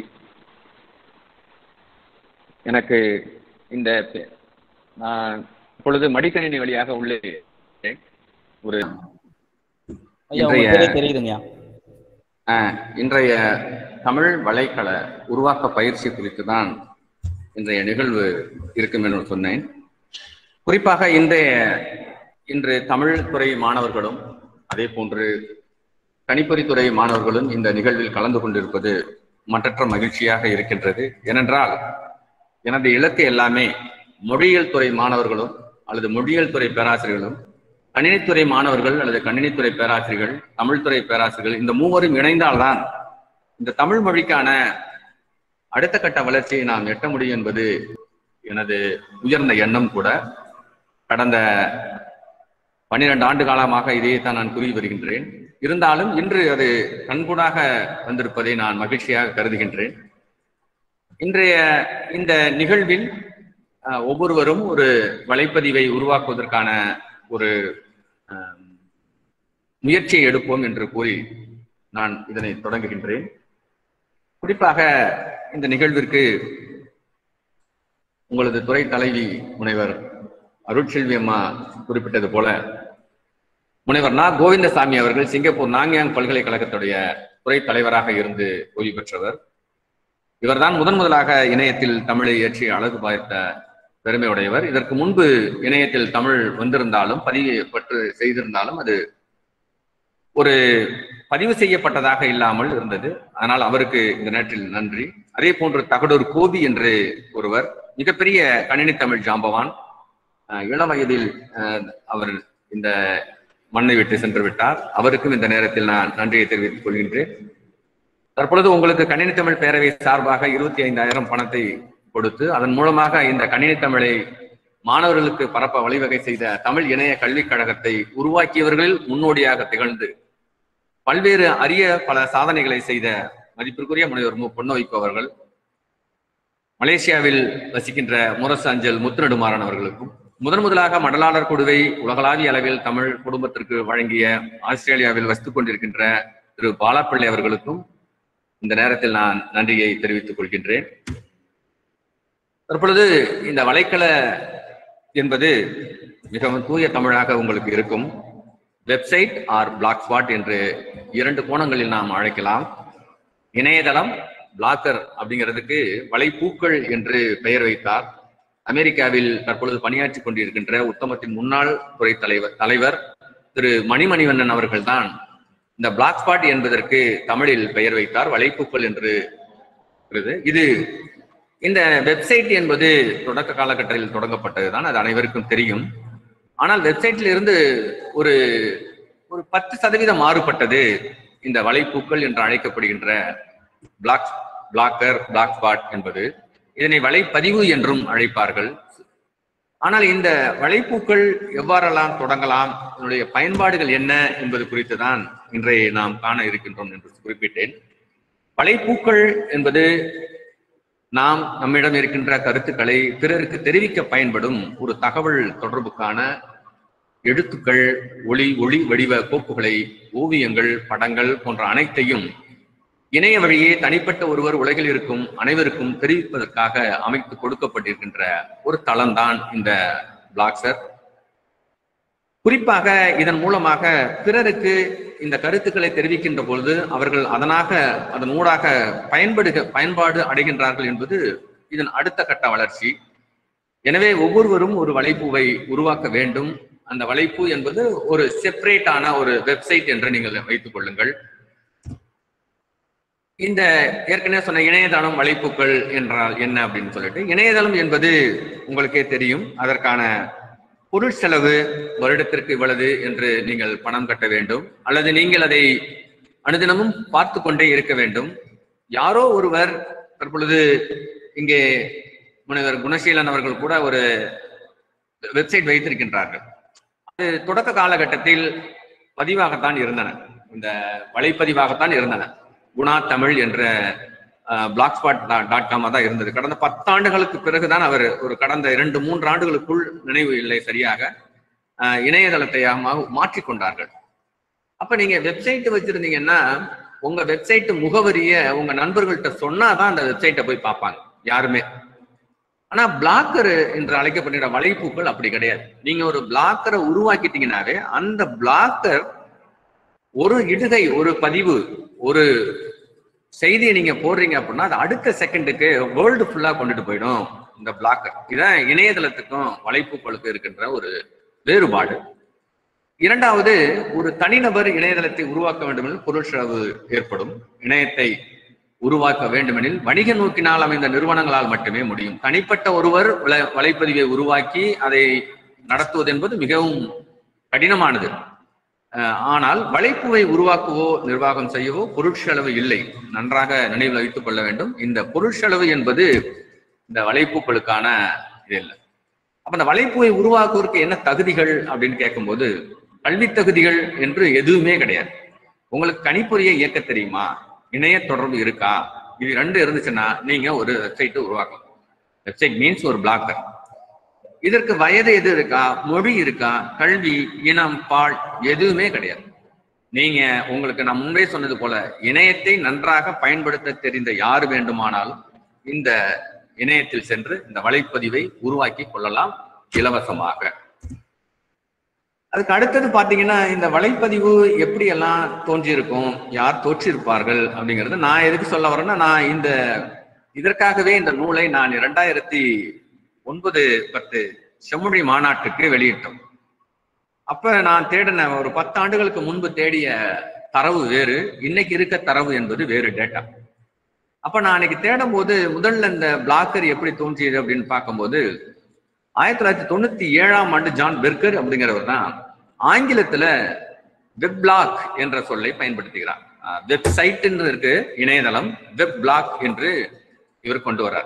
எனக்கு இந்த நான் இப்பொழுது மடிக்கணினி வழியாக உள்ளே ஒரு தெரியுதுங்க இன்றைய தமிழ் வலைக்கள உருவாக்க பயிற்சி குறித்து தான் இன்றைய நிகழ்வு இருக்கும் என்று சொன்னேன் குறிப்பாக இன்றைய இன்று தமிழ் துறை மாணவர்களும் அதே போன்று கணிப்பொறித்துறை மாணவர்களும் இந்த நிகழ்வில் கலந்து கொண்டிருப்பது மற்றற்ற மகிழ்ச்சியாக இருக்கின்றது ஏனென்றால் எனது இலக்கு எல்லாமே மொழியியல் துறை மாணவர்களும் அல்லது மொழியியல் துறை பேராசிரியர்களும் கணினித்துறை மாணவர்கள் அல்லது கணினித்துறை பேராசிரியர்கள் தமிழ்துறை பேராசிரியர்கள் இந்த மூவரும் இணைந்தால்தான் இந்த தமிழ் மொழிக்கான அடுத்த கட்ட வளர்ச்சியை நாம் எட்ட முடியும் என்பது எனது உயர்ந்த எண்ணம் கூட கடந்த பன்னிரண்டு ஆண்டு காலமாக இதைத்தான் நான் கூறி வருகின்றேன் இருந்தாலும் இன்று அது கண்கூடாக வந்திருப்பதை நான் மகிழ்ச்சியாக கருதுகின்றேன் இன்றைய இந்த நிகழ்வில் அஹ், ஒவ்வொருவரும் ஒரு வலைப்பதிவை உருவாக்குவதற்கான ஒரு அஹ், முயற்சியை எடுப்போம் என்று கூறி நான் இதனை தொடங்குகின்றேன் குறிப்பாக இந்த நிகழ்விற்கு உங்களது துறை தலைவி முனைவர் அருட்செல்வி அம்மா குறிப்பிட்டது போல முனைவர் நா கோவிந்தசாமி அவர்கள் சிங்கப்பூர் நாங்யாங் பல்கலைக்கழகத்துடைய துறை தலைவராக இருந்து ஓய்வு பெற்றவர் இவர்தான் முதன் முதலாக இணையத்தில் தமிழை ஏற்றி அழகு பார்த்த பெருமையுடையவர் இதற்கு முன்பு இணையத்தில் தமிழ் வந்திருந்தாலும் பதிவு பற்று செய்திருந்தாலும் அது ஒரு பதிவு செய்யப்பட்டதாக இல்லாமல் இருந்தது அதனால் அவருக்கு இந்த நேரத்தில் நன்றி அதே போன்று தகடூர் கோபி என்று ஒருவர் மிகப்பெரிய கணினி தமிழ் ஜாம்பவான் அஹ் இளம் வயதில் அஹ், அவர் இந்த மண்ணை விட்டு சென்று விட்டார் அவருக்கும் இந்த நேரத்தில் நான் நன்றியை தெரிவித்துக் கொள்கின்றேன் தற்பொழுது உங்களுக்கு கணினி தமிழ் பேரவை சார்பாக இருபத்தி ஐந்தாயிரம் பணத்தை கொடுத்து அதன் மூலமாக இந்த கணினி தமிழை மாணவர்களுக்கு பரப்ப வழிவகை செய்த தமிழ் இணைய கல்விக் கழகத்தை உருவாக்கியவர்களில் முன்னோடியாக திகழ்ந்து பல்வேறு அரிய பல சாதனைகளை செய்த மதிப்பிற்குரிய முனைவர் மு பொன்னோய்ப்பு அவர்கள் மலேசியாவில் வசிக்கின்ற முரசு அஞ்சல் முத்துநெடுமாறன் அவர்களுக்கும் முதன் முதலாக மடலாளர் குழுவை உலகளாவிய அளவில் தமிழ் குடும்பத்திற்கு வழங்கிய ஆஸ்திரேலியாவில் வசித்துக் கொண்டிருக்கின்ற திரு பாலாப்பிள்ளை அவர்களுக்கும் இந்த நேரத்தில் நான் நன்றியை தெரிவித்துக் கொள்கின்றேன் தற்பொழுது இந்த வலைக்கல என்பது மிகவும் தூய தமிழாக உங்களுக்கு இருக்கும் வெப்சைட் ஆர் பிளாக் ஸ்பாட் என்று இரண்டு கோணங்களில் நாம் அழைக்கலாம் இணையதளம் பிளாக்கர் அப்படிங்கிறதுக்கு வலைப்பூக்கள் என்று பெயர் வைத்தார் அமெரிக்காவில் தற்பொழுது பணியாற்றி கொண்டிருக்கின்ற உத்தமத்தின் முன்னாள் துறை தலைவர் தலைவர் திரு மணிமணிவண்ணன் அவர்கள்தான் இந்த பிளாக் ஸ்பாட் என்பதற்கு தமிழில் பெயர் வைத்தார் வலைப்பூக்கள் என்று இருக்கிறது. இது இந்த வெப்சைட் என்பது தொடக்க காலகட்டத்தில் தொடங்கப்பட்டதுதான் அது அனைவருக்கும் தெரியும் ஆனால் வெப்சைட்டில் இருந்து ஒரு ஒரு பத்து சதவீதம் மாறுபட்டது இந்த வலைப்பூக்கள் என்று அழைக்கப்படுகின்ற பிளாக் பிளாக்கர் பிளாக் ஸ்பாட் என்பது இதனை வலைப்பதிவு என்றும் அழைப்பார்கள் ஆனால் இந்த வலைப்பூக்கள் எவ்வாறெல்லாம் தொடங்கலாம் இதனுடைய பயன்பாடுகள் என்ன என்பது குறித்து தான் இன்றைய நாம் காண இருக்கின்றோம் என்று குறிப்பிட்டேன் வலைப்பூக்கள் என்பது நாம் நம்மிடம் இருக்கின்ற கருத்துக்களை பிறருக்கு தெரிவிக்க பயன்படும் ஒரு தகவல் தொடர்புக்கான எழுத்துக்கள் ஒளி ஒளி வடிவ கோப்புகளை ஓவியங்கள் படங்கள் போன்ற அனைத்தையும் இணைய வழியே தனிப்பட்ட ஒருவர் உலகில் இருக்கும் அனைவருக்கும் தெரிவிப்பதற்காக அமைத்து கொடுக்கப்பட்டிருக்கின்ற ஒரு தளம்தான் இந்த பிளாக்ஸர் குறிப்பாக இதன் மூலமாக பிறருக்கு இந்த கருத்துக்களை தெரிவிக்கின்ற பொழுது அவர்கள் அதனாக அதன் ஊடாக பயன்படுக பயன்பாடு அடைகின்றார்கள் என்பது இதன் அடுத்த கட்ட வளர்ச்சி எனவே ஒவ்வொருவரும் ஒரு வலைப்பூவை உருவாக்க வேண்டும் அந்த வலைப்பூ என்பது ஒரு செப்பரேட்டான ஒரு வெப்சைட் என்று நீங்கள் வைத்துக் கொள்ளுங்கள் இந்த ஏற்கனவே சொன்ன இணையதளம் வலைப்பூக்கள் என்றால் என்ன அப்படின்னு சொல்லிட்டு இணையதளம் என்பது உங்களுக்கே தெரியும் அதற்கான பொருள் செலவு வருடத்திற்கு இவ்வளவு என்று நீங்கள் பணம் கட்ட வேண்டும் அல்லது நீங்கள் அதை அனுதினமும் பார்த்து கொண்டே இருக்க வேண்டும் யாரோ ஒருவர் தற்பொழுது இங்கே முனைவர் குணசீலன் அவர்கள் கூட ஒரு வெப்சைட் வைத்திருக்கின்றார்கள் அது தொடக்க காலகட்டத்தில் பதிவாகத்தான் இருந்தன இந்த வலைப்பதிவாகத்தான் இருந்தன குணா தமிழ் என்ற பிளாக் ஸ்பாட் டாட் காமா தான் இருந்தது கடந்த பத்தாண்டுகளுக்கு பிறகுதான் அவர் ஒரு கடந்த இரண்டு மூன்று ஆண்டுகளுக்குள் நினைவு இல்லை சரியாக அஹ், இணையதளத்தை மா- மாற்றிக்கொண்டார்கள் அப்ப நீங்க வெப்சைட் வச்சிருந்தீங்கன்னா உங்க வெப்சைட் முகவரிய உங்க நண்பர்கள்ட்ட சொன்னாதான் அந்த வெப்சைட்டை போய் பார்ப்பாங்க யாருமே ஆனா பிளாக்கர் என்று அழைக்கப்படுகிற வலைப்பூக்கள் அப்படி கிடையாது நீங்க ஒரு பிளாக்கரை உருவாக்கிட்டீங்கன்னாவே அந்த பிளாக்கர் ஒரு இடுகை ஒரு பதிவு ஒரு செய்தியை நீங்க போடுறீங்க அப்படின்னா அது அடுத்த செகண்டுக்கு வேர்ல்டு ஃபுல்லா கொண்டுட்டு போயிடும் இந்த பிளாக்கர் இதான் இணையதளத்துக்கும் வலைப்பூக்களுக்கும் இருக்கின்ற ஒரு வேறுபாடு இரண்டாவது ஒரு தனிநபர் இணையதளத்தை உருவாக்க வேண்டும் என்று பொருள் செலவு ஏற்படும் இணையத்தை உருவாக்க வேண்டுமெனில் வணிக நோக்கினால் அமைந்த நிறுவனங்களால் மட்டுமே முடியும் தனிப்பட்ட ஒருவர் வலை- வலைப்பதிவை உருவாக்கி அதை நடத்துவது என்பது மிகவும் கடினமானது அஹ், ஆனால் வலைப்புவை உருவாக்கவோ நிர்வாகம் செய்யவோ பொருட்செலவு இல்லை நன்றாக நினைவில் வைத்துக் கொள்ள வேண்டும் இந்த பொருட்செலவு என்பது இந்த வலைப்பூக்களுக்கான இது இல்லை அப்ப இந்த வலைப்புவை உருவாக்குவதற்கு என்ன தகுதிகள் அப்படின்னு கேட்கும்போது கல்வி தகுதிகள் என்று எதுவுமே கிடையாது உங்களுக்கு கணிப்பொறியை இயக்க தெரியுமா இணைய தொடர்பு இருக்கா இது ரெண்டு இருந்துச்சுன்னா நீங்க ஒரு வெப்சைட் உருவாக்கலாம் வெப்சைட் மீன்ஸ் ஒரு பிளாக்கர் இதற்கு வயது எது இருக்கா மொழி இருக்கா கல்வி இனம் பால் எதுவுமே கிடையாது நீங்க உங்களுக்கு நான் முன்பே சொன்னது போல இணையத்தை நன்றாக பயன்படுத்த தெரிந்த யார் வேண்டுமானாலும் இந்த இணையத்தில் சென்று இந்த வலைப்பதிவை உருவாக்கி கொள்ளலாம் இலவசமாக அதுக்கு அடுத்தது பாத்தீங்கன்னா இந்த வலைப்பதிவு எப்படி எல்லாம் தோன்றியிருக்கும் யார் தோற்றிருப்பார்கள் அப்படிங்கறது நான் எதுக்கு சொல்ல வரேன்னா நான் இந்த இதற்காகவே இந்த நூலை நான் இரண்டாயிரத்தி ஒன்பது பத்து செம்மொழி மாநாட்டுக்கு வெளியிட்டோம் அப்ப நான் தேடின ஒரு பத்து ஆண்டுகளுக்கு முன்பு தேடிய தரவு வேறு இன்னைக்கு இருக்க தரவு என்பது வேறு டேட்டா அப்ப நான் அன்னைக்கு தேடும் போது முதல்ல இந்த பிளாக்கர் எப்படி தோன்றியது அப்படின்னு பார்க்கும்போது ஆயிரத்தி தொள்ளாயிரத்தி தொண்ணூத்தி ஏழாம் ஆண்டு ஜான் பெர்கர் அப்படிங்கிறவர் தான் ஆங்கிலத்துல வெப் பிளாக் என்ற சொல்லை பயன்படுத்துகிறார் வெப்சைட் என்று இருக்கு இணையதளம் வெப் பிளாக் என்று இவர் கொண்டு வர்றார்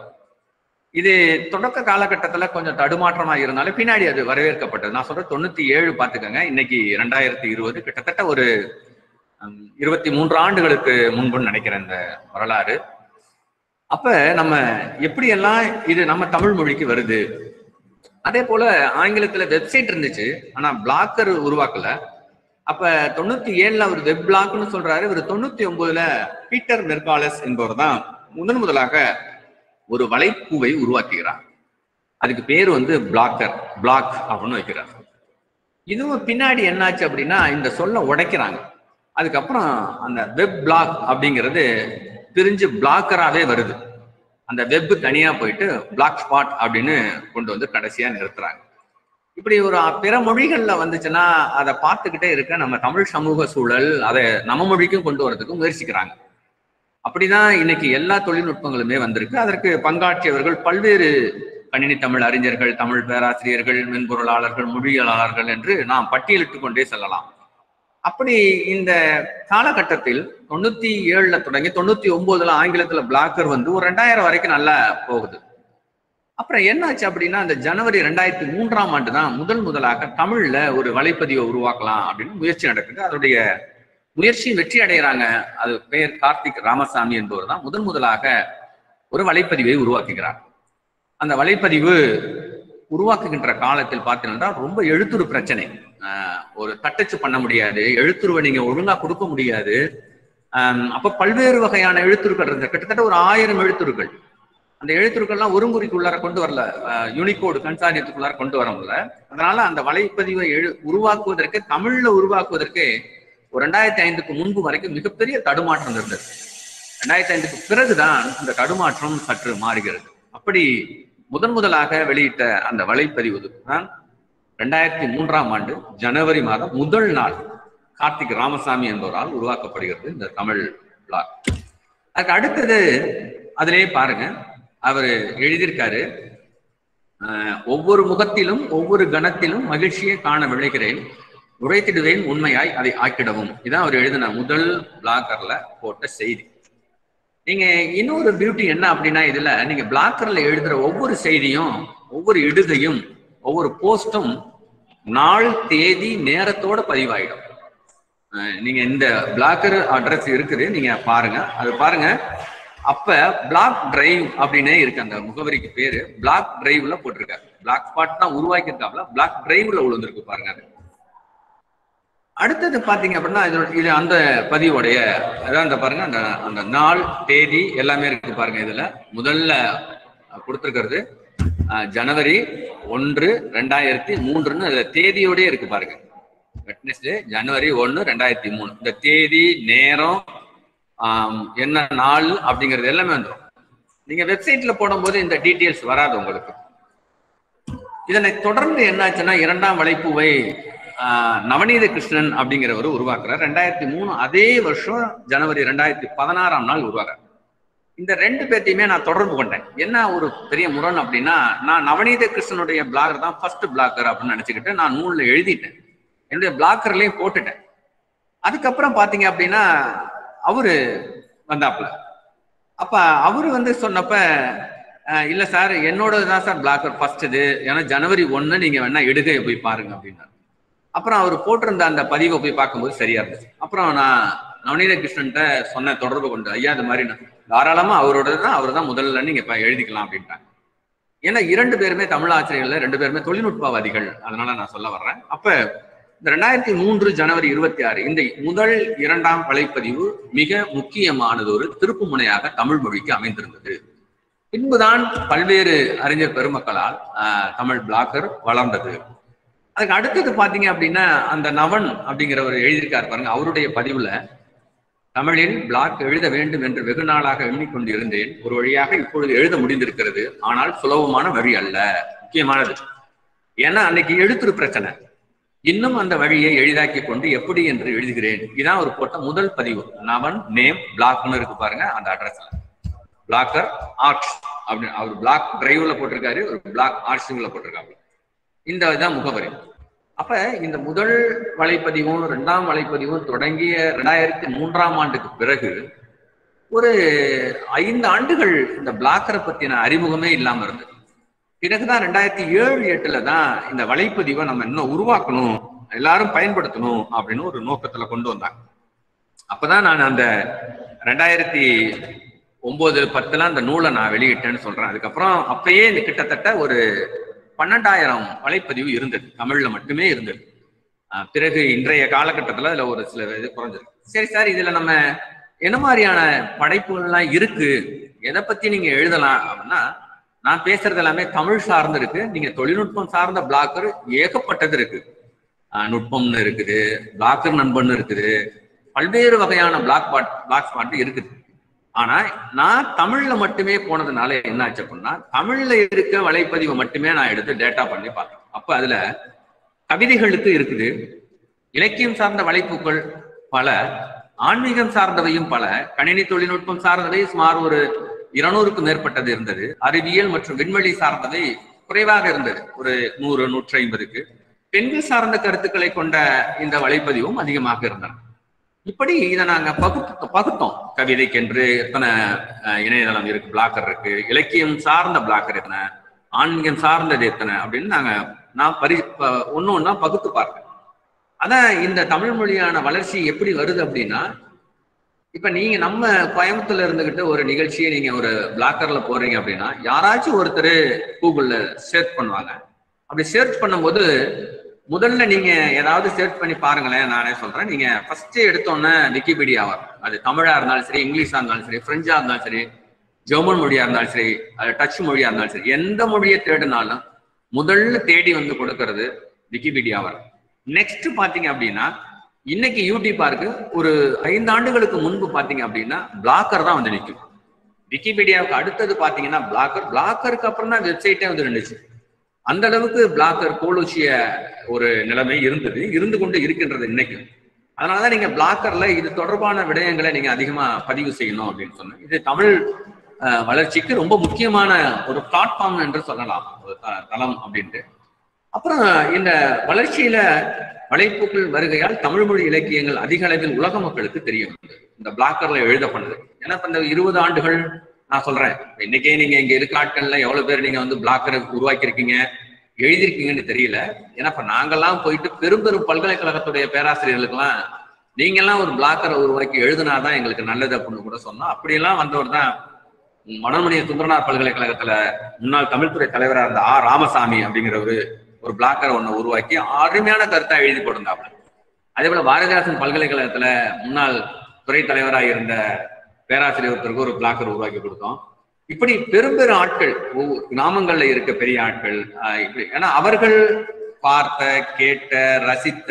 இது தொடக்க காலகட்டத்துல கொஞ்சம் தடுமாற்றமா இருந்தாலும் பின்னாடி அது வரவேற்கப்பட்டது நான் சொல்றேன் தொண்ணூத்தி ஏழு பாத்துக்கோங்க இன்னைக்கு ரெண்டாயிரத்தி இருபது கிட்டத்தட்ட ஒரு ஹம், இருபத்தி மூன்று ஆண்டுகளுக்கு முன்புன்னு நினைக்கிறேன் இந்த வரலாறு அப்ப நம்ம எப்படியெல்லாம் இது நம்ம தமிழ் மொழிக்கு வருது அதே போல ஆங்கிலத்துல வெப்சைட் இருந்துச்சு ஆனா பிளாக்கர் உருவாக்கல அப்ப தொண்ணூத்தி ஏழுல அவர் வெப் பிளாக்னு சொல்றாரு இவர் தொண்ணூத்தி ஒன்பதுல பீட்டர் மெர்காலஸ் என்பவர் தான் முதன் முதலாக ஒரு வலைப்பூவை உருவாக்குகிறார் அதுக்கு பேர் வந்து பிளாக்கர் பிளாக் அப்படின்னு வைக்கிறார் இதுவும் பின்னாடி என்னாச்சு அப்படின்னா இந்த சொல்ல உடைக்கிறாங்க அதுக்கப்புறம் அந்த வெப் பிளாக் அப்படிங்கிறது பிரிஞ்சு பிளாக்கராகவே வருது அந்த வெப் தனியா போயிட்டு பிளாக் ஸ்பாட் அப்படின்னு கொண்டு வந்து கடைசியா நிறுத்துறாங்க இப்படி ஒரு பிற மொழிகள்ல வந்துச்சுன்னா அதை பார்த்துக்கிட்டே இருக்க நம்ம தமிழ் சமூக சூழல் அதை நம்ம மொழிக்கும் கொண்டு வரதுக்கு முயற்சிக்கிறாங்க அப்படிதான் இன்னைக்கு எல்லா தொழில்நுட்பங்களுமே வந்திருக்கு அதற்கு பங்காற்றியவர்கள் பல்வேறு கணினி தமிழ் அறிஞர்கள் தமிழ் பேராசிரியர்கள் மென்பொருளாளர்கள் மொழியியலாளர்கள் என்று நாம் பட்டியலிட்டு கொண்டே செல்லலாம் அப்படி இந்த காலகட்டத்தில் தொண்ணூத்தி ஏழுல தொடங்கி தொண்ணூத்தி ஒன்பதுல ஆங்கிலத்துல பிளாக்கர் வந்து ஒரு ரெண்டாயிரம் வரைக்கும் நல்லா போகுது அப்புறம் என்னாச்சு அப்படின்னா அந்த ஜனவரி ரெண்டாயிரத்தி மூன்றாம் ஆண்டு தான் முதல் முதலாக தமிழ்ல ஒரு வலைப்பதிவை உருவாக்கலாம் அப்படின்னு முயற்சி நடக்குது அதனுடைய முயற்சி வெற்றி அடைகிறாங்க அது பெயர் கார்த்திக் ராமசாமி என்பவர் தான் முதன் முதலாக ஒரு வலைப்பதிவை உருவாக்குகிறார் அந்த வலைப்பதிவு உருவாக்குகின்ற காலத்தில் பார்த்தீங்கன்னா ரொம்ப எழுத்துரு பிரச்சனை ஆஹ் ஒரு தட்டச்சு பண்ண முடியாது எழுத்துருவை நீங்க ஒழுங்கா கொடுக்க முடியாது ஆஹ் அப்ப பல்வேறு வகையான எழுத்துருக்கள் இருந்தது கிட்டத்தட்ட ஒரு ஆயிரம் எழுத்துருக்கள் அந்த எழுத்துருக்கள்லாம் ஒருங்குறிக்குள்ளார கொண்டு வரல யூனிகோடு கன்சாரியத்துக்குள்ளார கொண்டு வர முடியல அதனால அந்த வலைப்பதிவை எழு உருவாக்குவதற்கு தமிழ்ல உருவாக்குவதற்கு ஒரு ரெண்டாயிரத்தி ஐந்துக்கு முன்பு வரைக்கும் மிகப்பெரிய தடுமாற்றம் இருந்தது ரெண்டாயிரத்தி ஐந்துக்கு பிறகுதான் இந்த தடுமாற்றம் சற்று மாறுகிறது அப்படி முதன் முதலாக வெளியிட்ட அந்த வலைப்பதிவு தான் ரெண்டாயிரத்தி மூன்றாம் ஆண்டு ஜனவரி மாதம் முதல் நாள் கார்த்திக் ராமசாமி என்பவரால் உருவாக்கப்படுகிறது இந்த தமிழ் பிளாக் அதுக்கு அடுத்தது அதிலே பாருங்க அவர் எழுதியிருக்காரு ஆஹ், ஒவ்வொரு முகத்திலும் ஒவ்வொரு கணத்திலும் மகிழ்ச்சியை காண விளைகிறேன் உழைத்திடுவேன் உண்மையாய் அதை ஆக்கிடவும் இதான் அவர் எழுதின முதல் பிளாக்கர்ல போட்ட செய்தி நீங்க இன்னொரு பியூட்டி என்ன அப்படின்னா இதுல நீங்க பிளாக்கர்ல எழுதுற ஒவ்வொரு செய்தியும் ஒவ்வொரு இடுகையும் ஒவ்வொரு போஸ்டும் நாள் தேதி நேரத்தோட பதிவாயிடும் அஹ் நீங்க இந்த பிளாக்கர் அட்ரஸ் இருக்குது நீங்க பாருங்க அது பாருங்க அப்ப பிளாக் டிரைவ் அப்படின்னே இருக்கு அந்த முகவரிக்கு பேரு பிளாக் டிரைவ்ல போட்டிருக்காரு பிளாக் ஸ்பாட் தான் உருவாக்கியிருக்காப்ல பிளாக் டிரைவ்ல விழுந்திருக்கு பாருங்க அது அடுத்தது பாத்தீங்க அப்படின்னா இது இது அந்த பதிவுடைய அதான் அந்த பாருங்க அந்த அந்த நாள் தேதி எல்லாமே இருக்கு பாருங்க இதுல முதல்ல கொடுத்துருக்கிறது அஹ், ஜனவரி ஒன்று ரெண்டாயிரத்தி மூன்றுன்னு அதுல தேதியோடயே இருக்கு பாருங்க வெட்னஸ்டே ஜனவரி ஒன்று ரெண்டாயிரத்தி மூணு இந்த தேதி நேரம் ஆம், என்ன நாள் அப்படிங்கிறது எல்லாமே வந்துடும் நீங்க வெப்சைட்ல போடும்போது இந்த டீட்டெயில்ஸ் வராது உங்களுக்கு இதனை தொடர்ந்து என்னாச்சுன்னா இரண்டாம் வலைப்புவை ஆஹ், நவநீத கிருஷ்ணன் அப்படிங்கிறவர் உருவாக்குறார் ரெண்டாயிரத்தி மூணு அதே வருஷம் ஜனவரி ரெண்டாயிரத்தி பதினாறாம் நாள் உருவாக்குறார் இந்த ரெண்டு பேர்த்தையுமே நான் தொடர்பு கொண்டேன் என்ன ஒரு பெரிய முரண் அப்படின்னா நான் நவநீத கிருஷ்ணனுடைய பிளாகர் தான் ஃபர்ஸ்ட் பிளாக்கர் அப்படின்னு நினைச்சுக்கிட்டு நான் நூல்ல எழுதிட்டேன் என்னுடைய பிளாக்கர்லயும் போட்டுட்டேன் அதுக்கப்புறம் பாத்தீங்க அப்படின்னா அவரு வந்தாப்புல அப்ப அவரு வந்து சொன்னப்ப அஹ், இல்ல சார் என்னோட தான் சார் பிளாக்கர் ஃபர்ஸ்ட் இது ஏன்னா ஜனவரி ஒன்னு நீங்க வேணா எடுக போய் பாருங்க அப்படின்னாரு அப்புறம் அவர் போட்டிருந்த அந்த பதிவை போய் பார்க்கும்போது சரியா இருந்துச்சு அப்புறம் நான் நவநீத கிருஷ்ணன்ட்ட சொன்ன தொடர்பு கொண்டு ஐயா இது மாதிரி நான் தாராளமா அவரோட தான் அவர் தான் முதல்ல நீங்க இப்ப எழுதிக்கலாம் அப்படின்ட்டாங்க ஏன்னா இரண்டு பேருமே தமிழ் ஆசிரியர்கள் ரெண்டு பேருமே தொழில்நுட்பவாதிகள் அதனால நான் சொல்ல வர்றேன் அப்ப இந்த ரெண்டாயிரத்தி மூன்று ஜனவரி இருபத்தி ஆறு இந்த முதல் இரண்டாம் வலைப்பதிவு மிக முக்கியமானது ஒரு திருப்பு முனையாக தமிழ் மொழிக்கு அமைந்திருந்தது பின்புதான் பல்வேறு அறிஞர் பெருமக்களால் ஆஹ், தமிழ் பிளாக்கர் வளர்ந்தது அதுக்கு அடுத்தது பாத்தீங்க அப்படின்னா அந்த நவன் அப்படிங்கிறவர் எழுதியிருக்காரு பாருங்க அவருடைய பதிவுல தமிழில் பிளாக் எழுத வேண்டும் என்று வெகு நாளாக எண்ணிக்கொண்டிருந்தேன் ஒரு வழியாக இப்பொழுது எழுத முடிந்திருக்கிறது ஆனால் சுலபமான வழி அல்ல முக்கியமானது ஏன்னா அன்னைக்கு எழுத்துரு பிரச்சனை இன்னும் அந்த வழியை எளிதாக்கி கொண்டு எப்படி என்று எழுதுகிறேன் இதான் ஒரு போட்ட முதல் பதிவு நவன் நேம் பிளாக்னு இருக்கு பாருங்க அந்த அட்ரஸ்ல பிளாக்கர் ஆர்ட்ஸ் அப்படின்னு அவர் பிளாக் டிரைவ்ல போட்டிருக்காரு ஒரு பிளாக் ஆர்ட்ஸுங்கள போட்டிருக்காங்க இந்த இதான் முகவரி அப்ப இந்த முதல் வலைப்பதிவும் இரண்டாம் வலைப்பதிவும் தொடங்கிய ரெண்டாயிரத்தி மூன்றாம் ஆண்டுக்கு பிறகு ஒரு ஐந்து ஆண்டுகள் இந்த பிளாக்கரை பத்தின அறிமுகமே இல்லாம இருந்தது பிறகுதான் ரெண்டாயிரத்தி ஏழு எட்டுல தான் இந்த வலைப்பதிவை நம்ம இன்னும் உருவாக்கணும் எல்லாரும் பயன்படுத்தணும் அப்படின்னு ஒரு நோக்கத்துல கொண்டு வந்தாங்க அப்பதான் நான் அந்த ரெண்டாயிரத்தி ஒன்பது பத்துல அந்த நூலை நான் வெளியிட்டேன்னு சொல்றேன் அதுக்கப்புறம் அப்பயே இந்த கிட்டத்தட்ட ஒரு பன்னெண்டாயிரம் வலைப்பதிவு இருந்தது தமிழ்ல மட்டுமே இருந்தது ஆஹ் பிறகு இன்றைய காலகட்டத்துல அதுல ஒரு சில இது குறைஞ்சிருக்கு சரி சார் இதுல நம்ம என்ன மாதிரியான படைப்புகள்லாம் இருக்கு எதை பத்தி நீங்க எழுதலாம் அப்படின்னா நான் பேசுறது எல்லாமே தமிழ் சார்ந்து இருக்கு நீங்க தொழில்நுட்பம் சார்ந்த பிளாக்கர் ஏகப்பட்டது இருக்கு ஆஹ் நுட்பம்னு இருக்குது பிளாக்கர் நண்பன் இருக்குது பல்வேறு வகையான பிளாக் பாட் பிளாக் ஸ்பாட் இருக்குது ஆனா நான் தமிழ்ல மட்டுமே போனதுனால என்ன ஆச்சு அப்படின்னா தமிழ்ல இருக்க வலைப்பதிவை மட்டுமே நான் எடுத்து டேட்டா பண்ணி பார்த்தேன் அப்ப அதுல கவிதைகளுக்கு இருக்குது இலக்கியம் சார்ந்த வலைப்புகள் பல ஆன்மீகம் சார்ந்தவையும் பல கணினி தொழில்நுட்பம் சார்ந்தவை சுமார் ஒரு இருநூறுக்கும் மேற்பட்டது இருந்தது அறிவியல் மற்றும் விண்வெளி சார்ந்தவை குறைவாக இருந்தது ஒரு நூறு நூற்றி ஐம்பதுக்கு பெண்கள் சார்ந்த கருத்துக்களை கொண்ட இந்த வலைப்பதிவும் அதிகமாக இருந்தன இப்படி இதை நாங்க பகுத்து பகுத்தோம் கவிதைக்கென்று எத்தனை அஹ், இணையதளம் இருக்கு பிளாக்கர் இருக்கு இலக்கியம் சார்ந்த பிளாக்கர் எத்தனை ஆன்மீகம் சார்ந்தது எத்தனை அப்படின்னு நாங்க நான் பரி ப- ஒண்ணு ஒண்ணா பகுத்து பார்த்தேன் அதான் இந்த தமிழ் மொழியான வளர்ச்சி எப்படி வருது அப்படின்னா இப்ப நீங்க நம்ம கோயம்புத்தூர்ல இருந்துகிட்டு ஒரு நிகழ்ச்சியை நீங்க ஒரு பிளாக்கர்ல போறீங்க அப்படின்னா யாராச்சும் ஒருத்தர் கூகுள்ல சர்ச் பண்ணுவாங்க அப்படி சர்ச் பண்ணும்போது முதல்ல நீங்க ஏதாவது சர்ச் பண்ணி பாருங்களேன் நானே சொல்றேன் நீங்க ஃபர்ஸ்ட் எடுத்தோன்னே விக்கிபீடியா வரும் அது தமிழா இருந்தாலும் சரி இங்கிலீஷா இருந்தாலும் சரி பிரெஞ்சா இருந்தாலும் சரி ஜெர்மன் மொழியா இருந்தாலும் சரி அது டச் மொழியா இருந்தாலும் சரி எந்த மொழியை தேடினாலும் முதல்ல தேடி வந்து கொடுக்கறது விக்கிபீடியா வரும் நெக்ஸ்ட் பாத்தீங்க அப்படின்னா இன்னைக்கு யூடியூபா இருக்கு ஒரு ஐந்து ஆண்டுகளுக்கு முன்பு பாத்தீங்க அப்படின்னா பிளாக்கர் தான் வந்து நிற்கும் விக்கிபீடியாவுக்கு அடுத்தது பாத்தீங்கன்னா பிளாக்கர் பிளாக்கருக்கு அப்புறம் தான் வெப்சைட்டே வந்து நின்றுச்சு அந்த அளவுக்கு பிளாக்கர் கோலோச்சிய ஒரு நிலைமை இருந்தது இருந்து கொண்டு இருக்கின்றது இன்னைக்கு அதனாலதான் நீங்க பிளாக்கர்ல இது தொடர்பான விடயங்களை நீங்க அதிகமா பதிவு செய்யணும் அப்படின்னு சொன்னேன் இது தமிழ் அஹ், வளர்ச்சிக்கு ரொம்ப முக்கியமான ஒரு பிளாட்ஃபார்ம் என்று சொல்லலாம் ஒரு த- தளம் அப்படின்ட்டு அப்புறம் இந்த வளர்ச்சியில வலைப்புகள் வருகையால் தமிழ் மொழி இலக்கியங்கள் அதிக அளவில் உலக மக்களுக்கு தெரிய வந்தது இந்த பிளாக்கர்ல எழுதப்பட்டது ஏன்னா இப்ப இந்த இருபது ஆண்டுகள் நான் சொல்றேன் இப்ப இன்னைக்கே நீங்க இங்க இருக்க ஆட்கள்ல எவ்வளவு பேர் நீங்க வந்து பிளாக்கரை உருவாக்கி இருக்கீங்க எழுதிருக்கீங்கன்னு தெரியல ஏன்னா இப்ப நாங்கெல்லாம் போயிட்டு பெரும் பெரும் பல்கலைக்கழகத்துடைய பேராசிரியர்களுக்கெல்லாம் நீங்க எல்லாம் ஒரு பிளாக்கரை உருவாக்கி எழுதுனாதான் எங்களுக்கு நல்லது அப்படின்னு கூட சொன்னோம் அப்படியெல்லாம் வந்தவர் தான் மனோன்மணிய சுந்தரனார் பல்கலைக்கழகத்துல முன்னாள் தமிழ்துறை தலைவரா இருந்த ஆ ராமசாமி அப்படிங்கிறவரு ஒரு பிளாக்கரை ஒண்ணு உருவாக்கி அருமையான கருத்தா எழுதி போட்டிருந்தாப்புல அதே போல பாரதிதாசன் பல்கலைக்கழகத்துல முன்னாள் துறை தலைவராக இருந்த பேராசிரியர் ஒருத்தருக்கு ஒரு பிளாக்கர் உருவாக்கி கொடுத்தோம் இப்படி பெரும் பெரும் ஆட்கள் ஒவ்வொரு கிராமங்கள்ல இருக்க பெரிய ஆட்கள் ஆஹ் இப்படி ஏன்னா அவர்கள் பார்த்த கேட்ட ரசித்த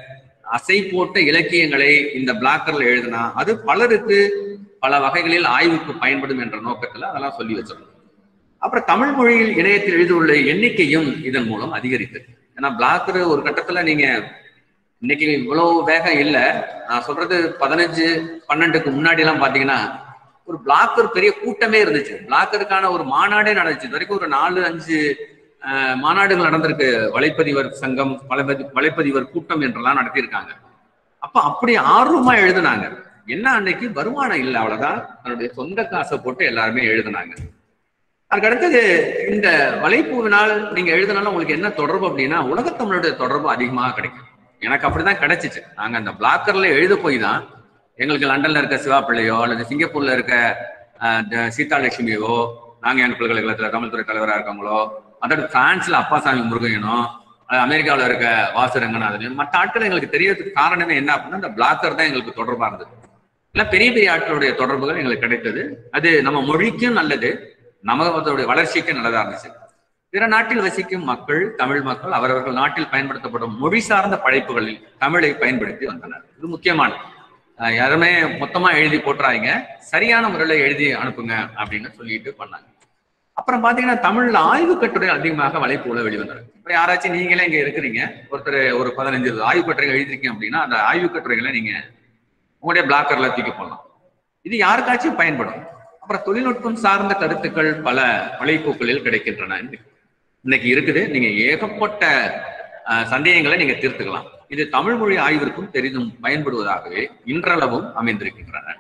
அசை போட்ட இலக்கியங்களை இந்த பிளாக்கர்ல எழுதினா அது பலருக்கு பல வகைகளில் ஆய்வுக்கு பயன்படும் என்ற நோக்கத்துல அதெல்லாம் சொல்லி வச்சிருந்தோம் அப்புறம் தமிழ் மொழியில் இணையத்தில் எழுதியுள்ள எண்ணிக்கையும் இதன் மூலம் அதிகரித்தது ஏன்னா பிளாக்கர் ஒரு கட்டத்துல நீங்க இன்னைக்கு இவ்வளவு வேகம் இல்லை நான் சொல்றது பதினஞ்சு பன்னெண்டுக்கு முன்னாடி எல்லாம் பாத்தீங்கன்னா ஒரு பிளாக்கர் பெரிய கூட்டமே இருந்துச்சு பிளாக்கருக்கான ஒரு மாநாடே நடந்துச்சு இது வரைக்கும் ஒரு நாலு அஞ்சு அஹ், மாநாடுகள் நடந்திருக்கு வலைப்பதிவர் சங்கம் வலைப்பதி வலைப்பதிவர் கூட்டம் என்றெல்லாம் நடத்தியிருக்காங்க அப்ப அப்படி ஆர்வமா எழுதுனாங்க என்ன அன்னைக்கு வருமானம் இல்லை அவ்வளவுதான் தன்னுடைய சொந்த காசை போட்டு எல்லாருமே எழுதுனாங்க அதுக்கு அடுத்தது இந்த வலைப்பூவினால் நீங்க எழுதினாலும் உங்களுக்கு என்ன தொடர்பு அப்படின்னா உலகத்தமிழுடைய தொடர்பு அதிகமாக கிடைக்கும் எனக்கு அப்படிதான் கிடைச்சிச்சு நாங்க அந்த பிளாக்கர்ல எழுத போய் தான் எங்களுக்கு லண்டன்ல இருக்க சிவா பிள்ளையோ அல்லது சிங்கப்பூர்ல இருக்க அஹ், த- சீதாலட்சுமியோ நாங்க எங்க பல்கலைக்கழகத்துல தமிழ்துறை தலைவரா இருக்காங்களோ அதோட பிரான்ஸ்ல அப்பாசாமி முருகையனோ அல்லது அமெரிக்காவில் இருக்க வாசு ரங்கநாதனையும் மற்ற ஆட்கள் எங்களுக்கு தெரியறதுக்கு காரணமே என்ன அப்படின்னா இந்த பிளாக்கர் தான் எங்களுக்கு தொடர்பா இருந்தது இல்ல பெரிய பெரிய ஆட்களுடைய தொடர்புகள் எங்களுக்கு கிடைத்தது அது நம்ம மொழிக்கும் நல்லது நமதோடைய வளர்ச்சிக்கும் நல்லதா இருந்துச்சு பிற நாட்டில் வசிக்கும் மக்கள் தமிழ் மக்கள் அவரவர்கள் நாட்டில் பயன்படுத்தப்படும் மொழி சார்ந்த படைப்புகளில் தமிழை பயன்படுத்தி வந்தனர் இது முக்கியமானது அஹ் யாருமே மொத்தமா எழுதி போட்டுறாங்க சரியான முறையில எழுதி அனுப்புங்க அப்படின்னு சொல்லிட்டு பண்ணாங்க அப்புறம் பாத்தீங்கன்னா தமிழ்ல ஆய்வு கட்டுரை அதிகமாக வலைப்பூல வெளிவந்தாரு இப்ப யாராச்சும் நீங்களே இங்க இருக்கிறீங்க ஒருத்தர் ஒரு பதினஞ்சு ஆய்வு கட்டுரைகள் எழுதிருக்கீங்க அப்படின்னா அந்த ஆய்வு கட்டுரைகளை நீங்க உங்களுடைய பிளாக்கர்ல தூக்கி போடலாம் இது யாருக்காச்சும் பயன்படும் அப்புறம் தொழில்நுட்பம் சார்ந்த கருத்துக்கள் பல வலைப்பூக்களில் கிடைக்கின்றன இன்னைக்கு இருக்குது நீங்க ஏகப்பட்ட அஹ், சந்தேகங்களை நீங்க தீர்த்துக்கலாம் இது தமிழ் மொழி ஆய்விற்கும் பெரிதும் பயன்படுவதாகவே இன்றளவும் அமைந்திருக்கின்றன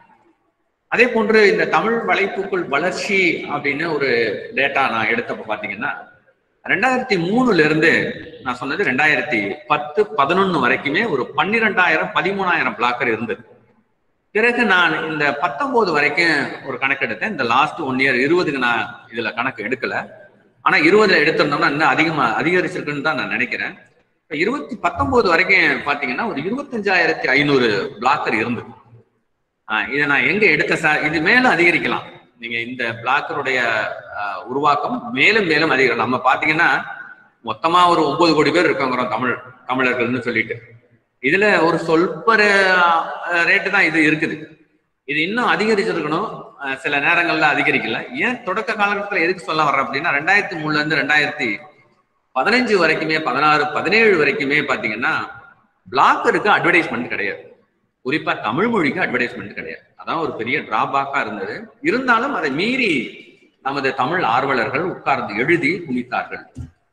அதே போன்று இந்த தமிழ் வலைப்பூக்கள் வளர்ச்சி அப்படின்னு ஒரு டேட்டா நான் எடுத்தப்ப பாத்தீங்கன்னா ரெண்டாயிரத்தி மூணுல இருந்து நான் சொன்னது ரெண்டாயிரத்தி பத்து பதினொன்னு வரைக்குமே ஒரு பன்னிரெண்டாயிரம் பதிமூணாயிரம் பிளாக்கர் இருந்தது பிறகு நான் இந்த பத்தொன்பது வரைக்கும் ஒரு கணக்கு எடுத்தேன் இந்த லாஸ்ட் ஒன் இயர் இருபதுக்கு நான் இதுல கணக்கு எடுக்கல ஆனா இருபதுல எடுத்திருந்தோம்னா இன்னும் அதிகமா அதிகரிச்சிருக்குன்னு தான் நான் நினைக்கிறேன் இப்ப இருபத்தி பத்தொன்பது வரைக்கும் பாத்தீங்கன்னா ஒரு இருபத்தஞ்சாயிரத்தி ஐநூறு பிளாக்கர் இருந்தது ஆஹ் இதை நான் எங்க எடுக்க சார் இது மேலும் அதிகரிக்கலாம் நீங்க இந்த பிளாக்கருடைய ஆஹ், உருவாக்கம் மேலும் மேலும் அதிகரிக்கலாம் நம்ம பாத்தீங்கன்னா மொத்தமா ஒரு ஒன்பது கோடி பேர் இருக்கோங்கிறோம் தமிழ் தமிழர்கள்னு சொல்லிட்டு இதுல ஒரு சொல்ப ரேட்டு தான் இது இருக்குது இது இன்னும் அதிகரிச்சிருக்கணும் அஹ் சில நேரங்கள்ல அதிகரிக்கல ஏன் தொடக்க காலகட்டத்துல எதுக்கு சொல்ல வர்றேன் அப்படின்னா ரெண்டாயிரத்தி மூணுல இருந்து ரெண்டாயிரத்தி பதினஞ்சு வரைக்குமே பதினாறு பதினேழு வரைக்குமே பாத்தீங்கன்னா பிளாக்கருக்கு அட்வர்டைஸ்மெண்ட் கிடையாது குறிப்பா தமிழ் மொழிக்கு அட்வர்டைஸ்மெண்ட் கிடையாது அதான் ஒரு பெரிய டிராபேக்கா இருந்தது இருந்தாலும் அதை மீறி நமது தமிழ் ஆர்வலர்கள் உட்கார்ந்து எழுதி குனித்தார்கள்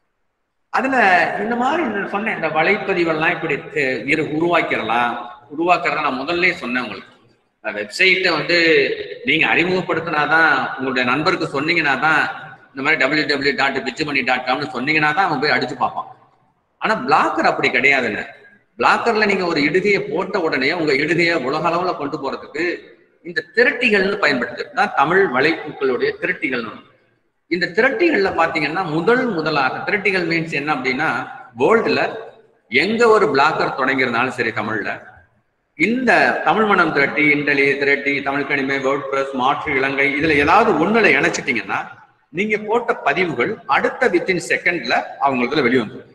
அதுல இந்த மாதிரி நான் சொன்னேன் இந்த வலைப்பதிவெல்லாம் இப்படி தெ- இரு உருவாக்கிடலாம் உருவாக்குறத நான் முதல்ல சொன்னேன் உங்களுக்கு வெப்சைட்டை வந்து நீங்க அறிமுகப்படுத்தினாதான் உங்களுடைய நண்பருக்கு சொன்னீங்கன்னா தான் இந்த மாதிரி W W dot Pichumani dot காம்னு சொன்னீங்கன்னா தான் அவன் போய் அடிச்சு பார்ப்பான் ஆனா பிளாக்கர் அப்படி கிடையாதுங்க பிளாக்கர்ல நீங்க ஒரு இடுகையை போட்ட உடனே உங்க இடுகையை உலக அளவுல கொண்டு போறதுக்கு இந்த திரட்டிகள்னு பயன்படுது தான் தமிழ் வலைப்பூக்களுடைய திரட்டிகள்னு ஒண்ணு. இந்த திரட்டிகள்ல பாத்தீங்கன்னா முதல் முதலாக திரட்டிகள் மீன்ஸ் என்ன அப்படின்னா வேர்ல்டுல எங்க ஒரு பிளாக்கர் தொடங்கியிருந்தாலும் சரி தமிழ்ல இந்த தமிழ் மனம் திரட்டி இண்டலி திரட்டி தமிழ் கணிமை வேர்ட் பிரஸ் மாற்று இலங்கை இதுல ஏதாவது ஒண்ணுல இணைச்சிட்டீங்கன்னா நீங்க போட்ட பதிவுகள் அடுத்த வித்தின் செகண்ட்ல அவங்களுக்குள்ள வெளிவந்துடும்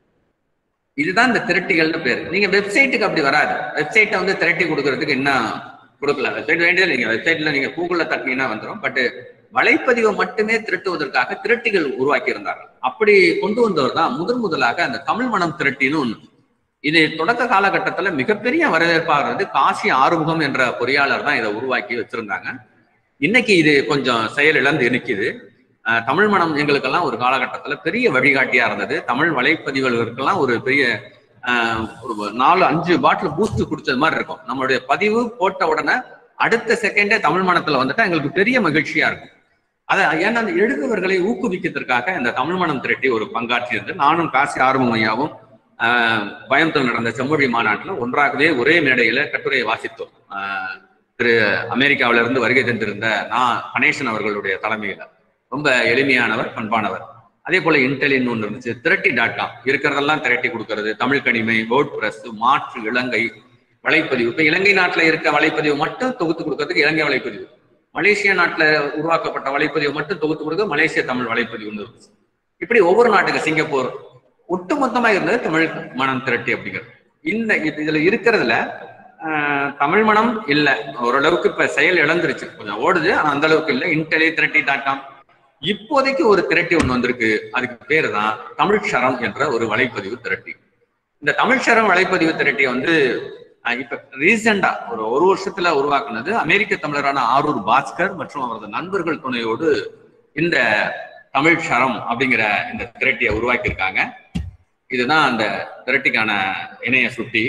இதுதான் இந்த திரட்டிகள்னு பேரு நீங்க வெப்சைட்டுக்கு அப்படி வராது வெப்சைட்டை வந்து திரட்டி கொடுக்கறதுக்கு என்ன கொடுக்கல வெப்சைட் வேண்டியது நீங்க வெப்சைட்ல நீங்க கூகுள்ல தட்டினீங்கன்னா வந்துடும் பட் வலைப்பதிவை மட்டுமே திரட்டுவதற்காக திரட்டிகள் உருவாக்கி இருந்தார்கள் அப்படி கொண்டு வந்தவர் தான் முதன் முதலாக அந்த தமிழ் மனம் திரட்டின்னு ஒண்ணு இது தொடக்க காலகட்டத்துல மிகப்பெரிய வரவேற்பாக இருந்தது காசி ஆறுமுகம் என்ற பொறியாளர் தான் இதை உருவாக்கி வச்சிருந்தாங்க இன்னைக்கு இது கொஞ்சம் செயல் இழந்து நிற்குது அஹ் தமிழ் மனம் எங்களுக்கெல்லாம் ஒரு காலகட்டத்துல பெரிய வழிகாட்டியா இருந்தது தமிழ் வலைப்பதிவுகளுக்கெல்லாம் ஒரு பெரிய அஹ், ஒரு நாலு அஞ்சு பாட்டில் பூஸ்ட் குடிச்சது மாதிரி இருக்கும் நம்மளுடைய பதிவு போட்ட உடனே அடுத்த செகண்டே தமிழ் மனத்துல வந்துட்டா எங்களுக்கு பெரிய மகிழ்ச்சியா இருக்கும் அதை ஏன்னா அந்த எழுதுவர்களை ஊக்குவிக்கிறதுக்காக இந்த தமிழ் மனம் திரட்டி ஒரு பங்காற்றியது நானும் காசி ஆர்வம் ஐயாவும் ஆஹ், கோயம்புத்தூர் நடந்த செம்மொழி மாநாட்டுல ஒன்றாகவே ஒரே மேடையில கட்டுரையை வாசித்தோம் ஆஹ், திரு அமெரிக்காவில இருந்து வருகை தந்திருந்த நான் கணேசன் அவர்களுடைய தலைமையில ரொம்ப எளிமையானவர் பண்பானவர் அதே போல இன்டெலின் ஒன்று இருந்துச்சு திரட்டி டாட் காம் இருக்கிறதெல்லாம் திரட்டி கொடுக்கறது தமிழ் கணிமை வேர்ட் பிரஸ் மாற்று இலங்கை வலைப்பதிவு இப்ப இலங்கை நாட்டுல இருக்க வலைப்பதிவு மட்டும் தொகுத்து கொடுக்கறதுக்கு இலங்கை வலைப்பதிவு மலேசியா நாட்டுல உருவாக்கப்பட்ட வலைப்பதிவு மட்டும் தொகுத்து கொடுக்க மலேசிய தமிழ் வலைப்பதிவு இருந்துச்சு இப்படி ஒவ்வொரு நாட்டுக்கு சிங்கப்பூர் ஒட்டுமொத்தமா இருந்தது தமிழ் மனம் திரட்டி அப்படிங்கிறது இந்த இது- இதுல இருக்கிறதுல ஆஹ், தமிழ் மனம் இல்ல ஓரளவுக்கு இப்ப செயல் இழந்துருச்சு கொஞ்சம் ஓடுது ஆனா அந்த அளவுக்கு இல்ல இன்டெலி திரட்டி டாட் காம் இப்போதைக்கு ஒரு திரட்டி ஒண்ணு வந்திருக்கு அதுக்கு பேரு தான் தமிழ் சரம் என்ற ஒரு வலைப்பதிவு திரட்டி இந்த தமிழ் சரம் வலைப்பதிவு திரட்டியை வந்து அஹ் இப்ப ரீசெண்டா ஒரு ஒரு வருஷத்துல உருவாக்குனது அமெரிக்க தமிழரான ஆரூர் பாஸ்கர் மற்றும் அவரது நண்பர்கள் துணையோடு இந்த தமிழ் சரம் அப்படிங்கிற இந்த திரட்டியை உருவாக்கியிருக்காங்க இதுதான் அந்த திரட்டிக்கான இணைய சுட்டி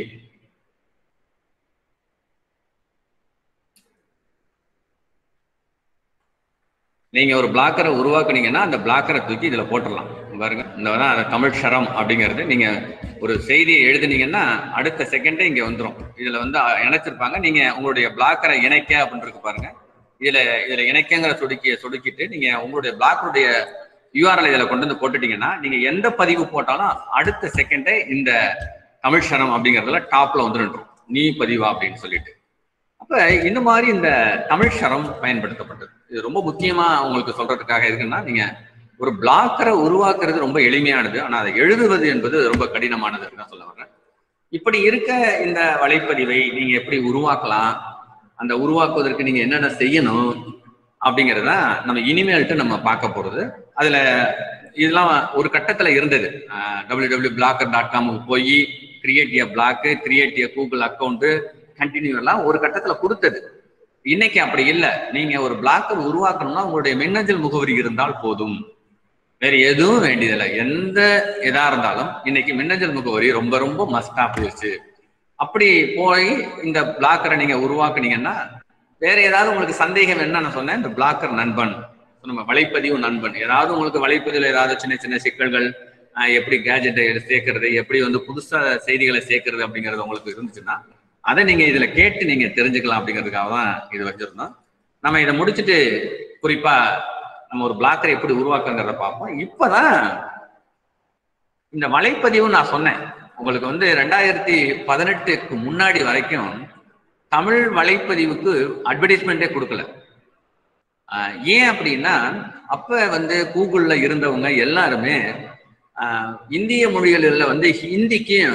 நீங்க ஒரு பிளாக்கரை உருவாக்குனீங்கன்னா அந்த பிளாக்கரை தூக்கி இதுல போட்டுடலாம் பாருங்க இந்த தான் அந்த தமிழ் சரம் அப்படிங்கிறது நீங்க ஒரு செய்தியை எழுதுனீங்கன்னா அடுத்த செகண்டே இங்க வந்துடும் இதுல வந்து அஹ், இணைச்சிருப்பாங்க நீங்க உங்களுடைய பிளாக்கரை இணைக்க அப்படின்னு இருக்கு பாருங்க இதுல இதுல இணைக்கங்கிற சொடுக்கிய சொடுக்கிட்டு நீங்க உங்களுடைய பிளாக்கருடைய யூஆர்எல் இதுல கொண்டு வந்து போட்டுட்டீங்கன்னா நீங்க எந்த பதிவு போட்டாலும் அடுத்த செகண்டே இந்த தமிழ் சரம் அப்படிங்கிறதுல டாப்ல வந்து நின்றும் நீ பதிவா அப்படின்னு சொல்லிட்டு அப்ப இந்த மாதிரி இந்த தமிழ் சரம் பயன்படுத்தப்பட்டது இது ரொம்ப முக்கியமா உங்களுக்கு சொல்றதுக்காக இருக்குன்னா நீங்க ஒரு பிளாக்கரை உருவாக்குறது ரொம்ப எளிமையானது ஆனா அதை எழுதுவது என்பது ரொம்ப கடினமானது தான் சொல்ல வர்றேன் இப்படி இருக்க இந்த வலைப்பதிவை நீங்க எப்படி உருவாக்கலாம் அந்த உருவாக்குவதற்கு நீங்க என்னென்ன செய்யணும் அப்படிங்கறத நம்ம இனிமேல்ட்டு நம்ம பார்க்க போறது அதுல இதெல்லாம் ஒரு கட்டத்துல இருந்தது டபிள்யூ டபிள்யூ பிளாக்கர் டாட் காமுக்கு போய் create a blog create a Google account continue எல்லாம் ஒரு கட்டத்துல கொடுத்தது இன்னைக்கு அப்படி இல்ல நீங்க ஒரு பிளாக்கர் உருவாக்கணும்னா உங்களுடைய மின்னஞ்சல் முகவரி இருந்தால் போதும் வேற எதுவும் வேண்டியதில்லை எந்த இதா இருந்தாலும் இன்னைக்கு மின்னஞ்சல் முகவரி ரொம்ப ரொம்ப மஸ்டா போயிடுச்சு அப்படி போய் இந்த பிளாக்கரை நீங்க உருவாக்குனீங்கன்னா வேற ஏதாவது உங்களுக்கு சந்தேகம் என்ன நான் சொன்னேன் இந்த பிளாக்கர் நண்பன் நம்ம வலைப்பதிவு நண்பன் ஏதாவது உங்களுக்கு வலைப்பதிவில் ஏதாவது சின்ன சின்ன சிக்கல்கள் ஆஹ் எப்படி கேஜெட்டை சேர்க்கறது எப்படி வந்து புதுசா செய்திகளை சேர்க்கறது அப்படிங்கிறது உங்களுக்கு இருந்துச்சுன்னா அதை நீங்க இதுல கேட்டு நீங்க தெரிஞ்சுக்கலாம் அப்படிங்கிறதுக்காக தான் இது வச்சிருந்தோம் நம்ம இதை முடிச்சுட்டு குறிப்பா நம்ம ஒரு பிளாக்கரை எப்படி உருவாக்குங்கிறத பார்ப்போம் இப்பதான் இந்த வலைப்பதிவு நான் சொன்னேன் உங்களுக்கு வந்து ரெண்டாயிரத்தி பதினெட்டுக்கு முன்னாடி வரைக்கும் தமிழ் வலைப்பதிவுக்கு அட்வர்டைஸ்மெண்ட்டே கொடுக்கல ஆஹ் ஏன் அப்படின்னா அப்ப வந்து கூகுள்ல இருந்தவங்க எல்லாருமே ஆஹ் இந்திய மொழிகளில் வந்து ஹிந்திக்கும்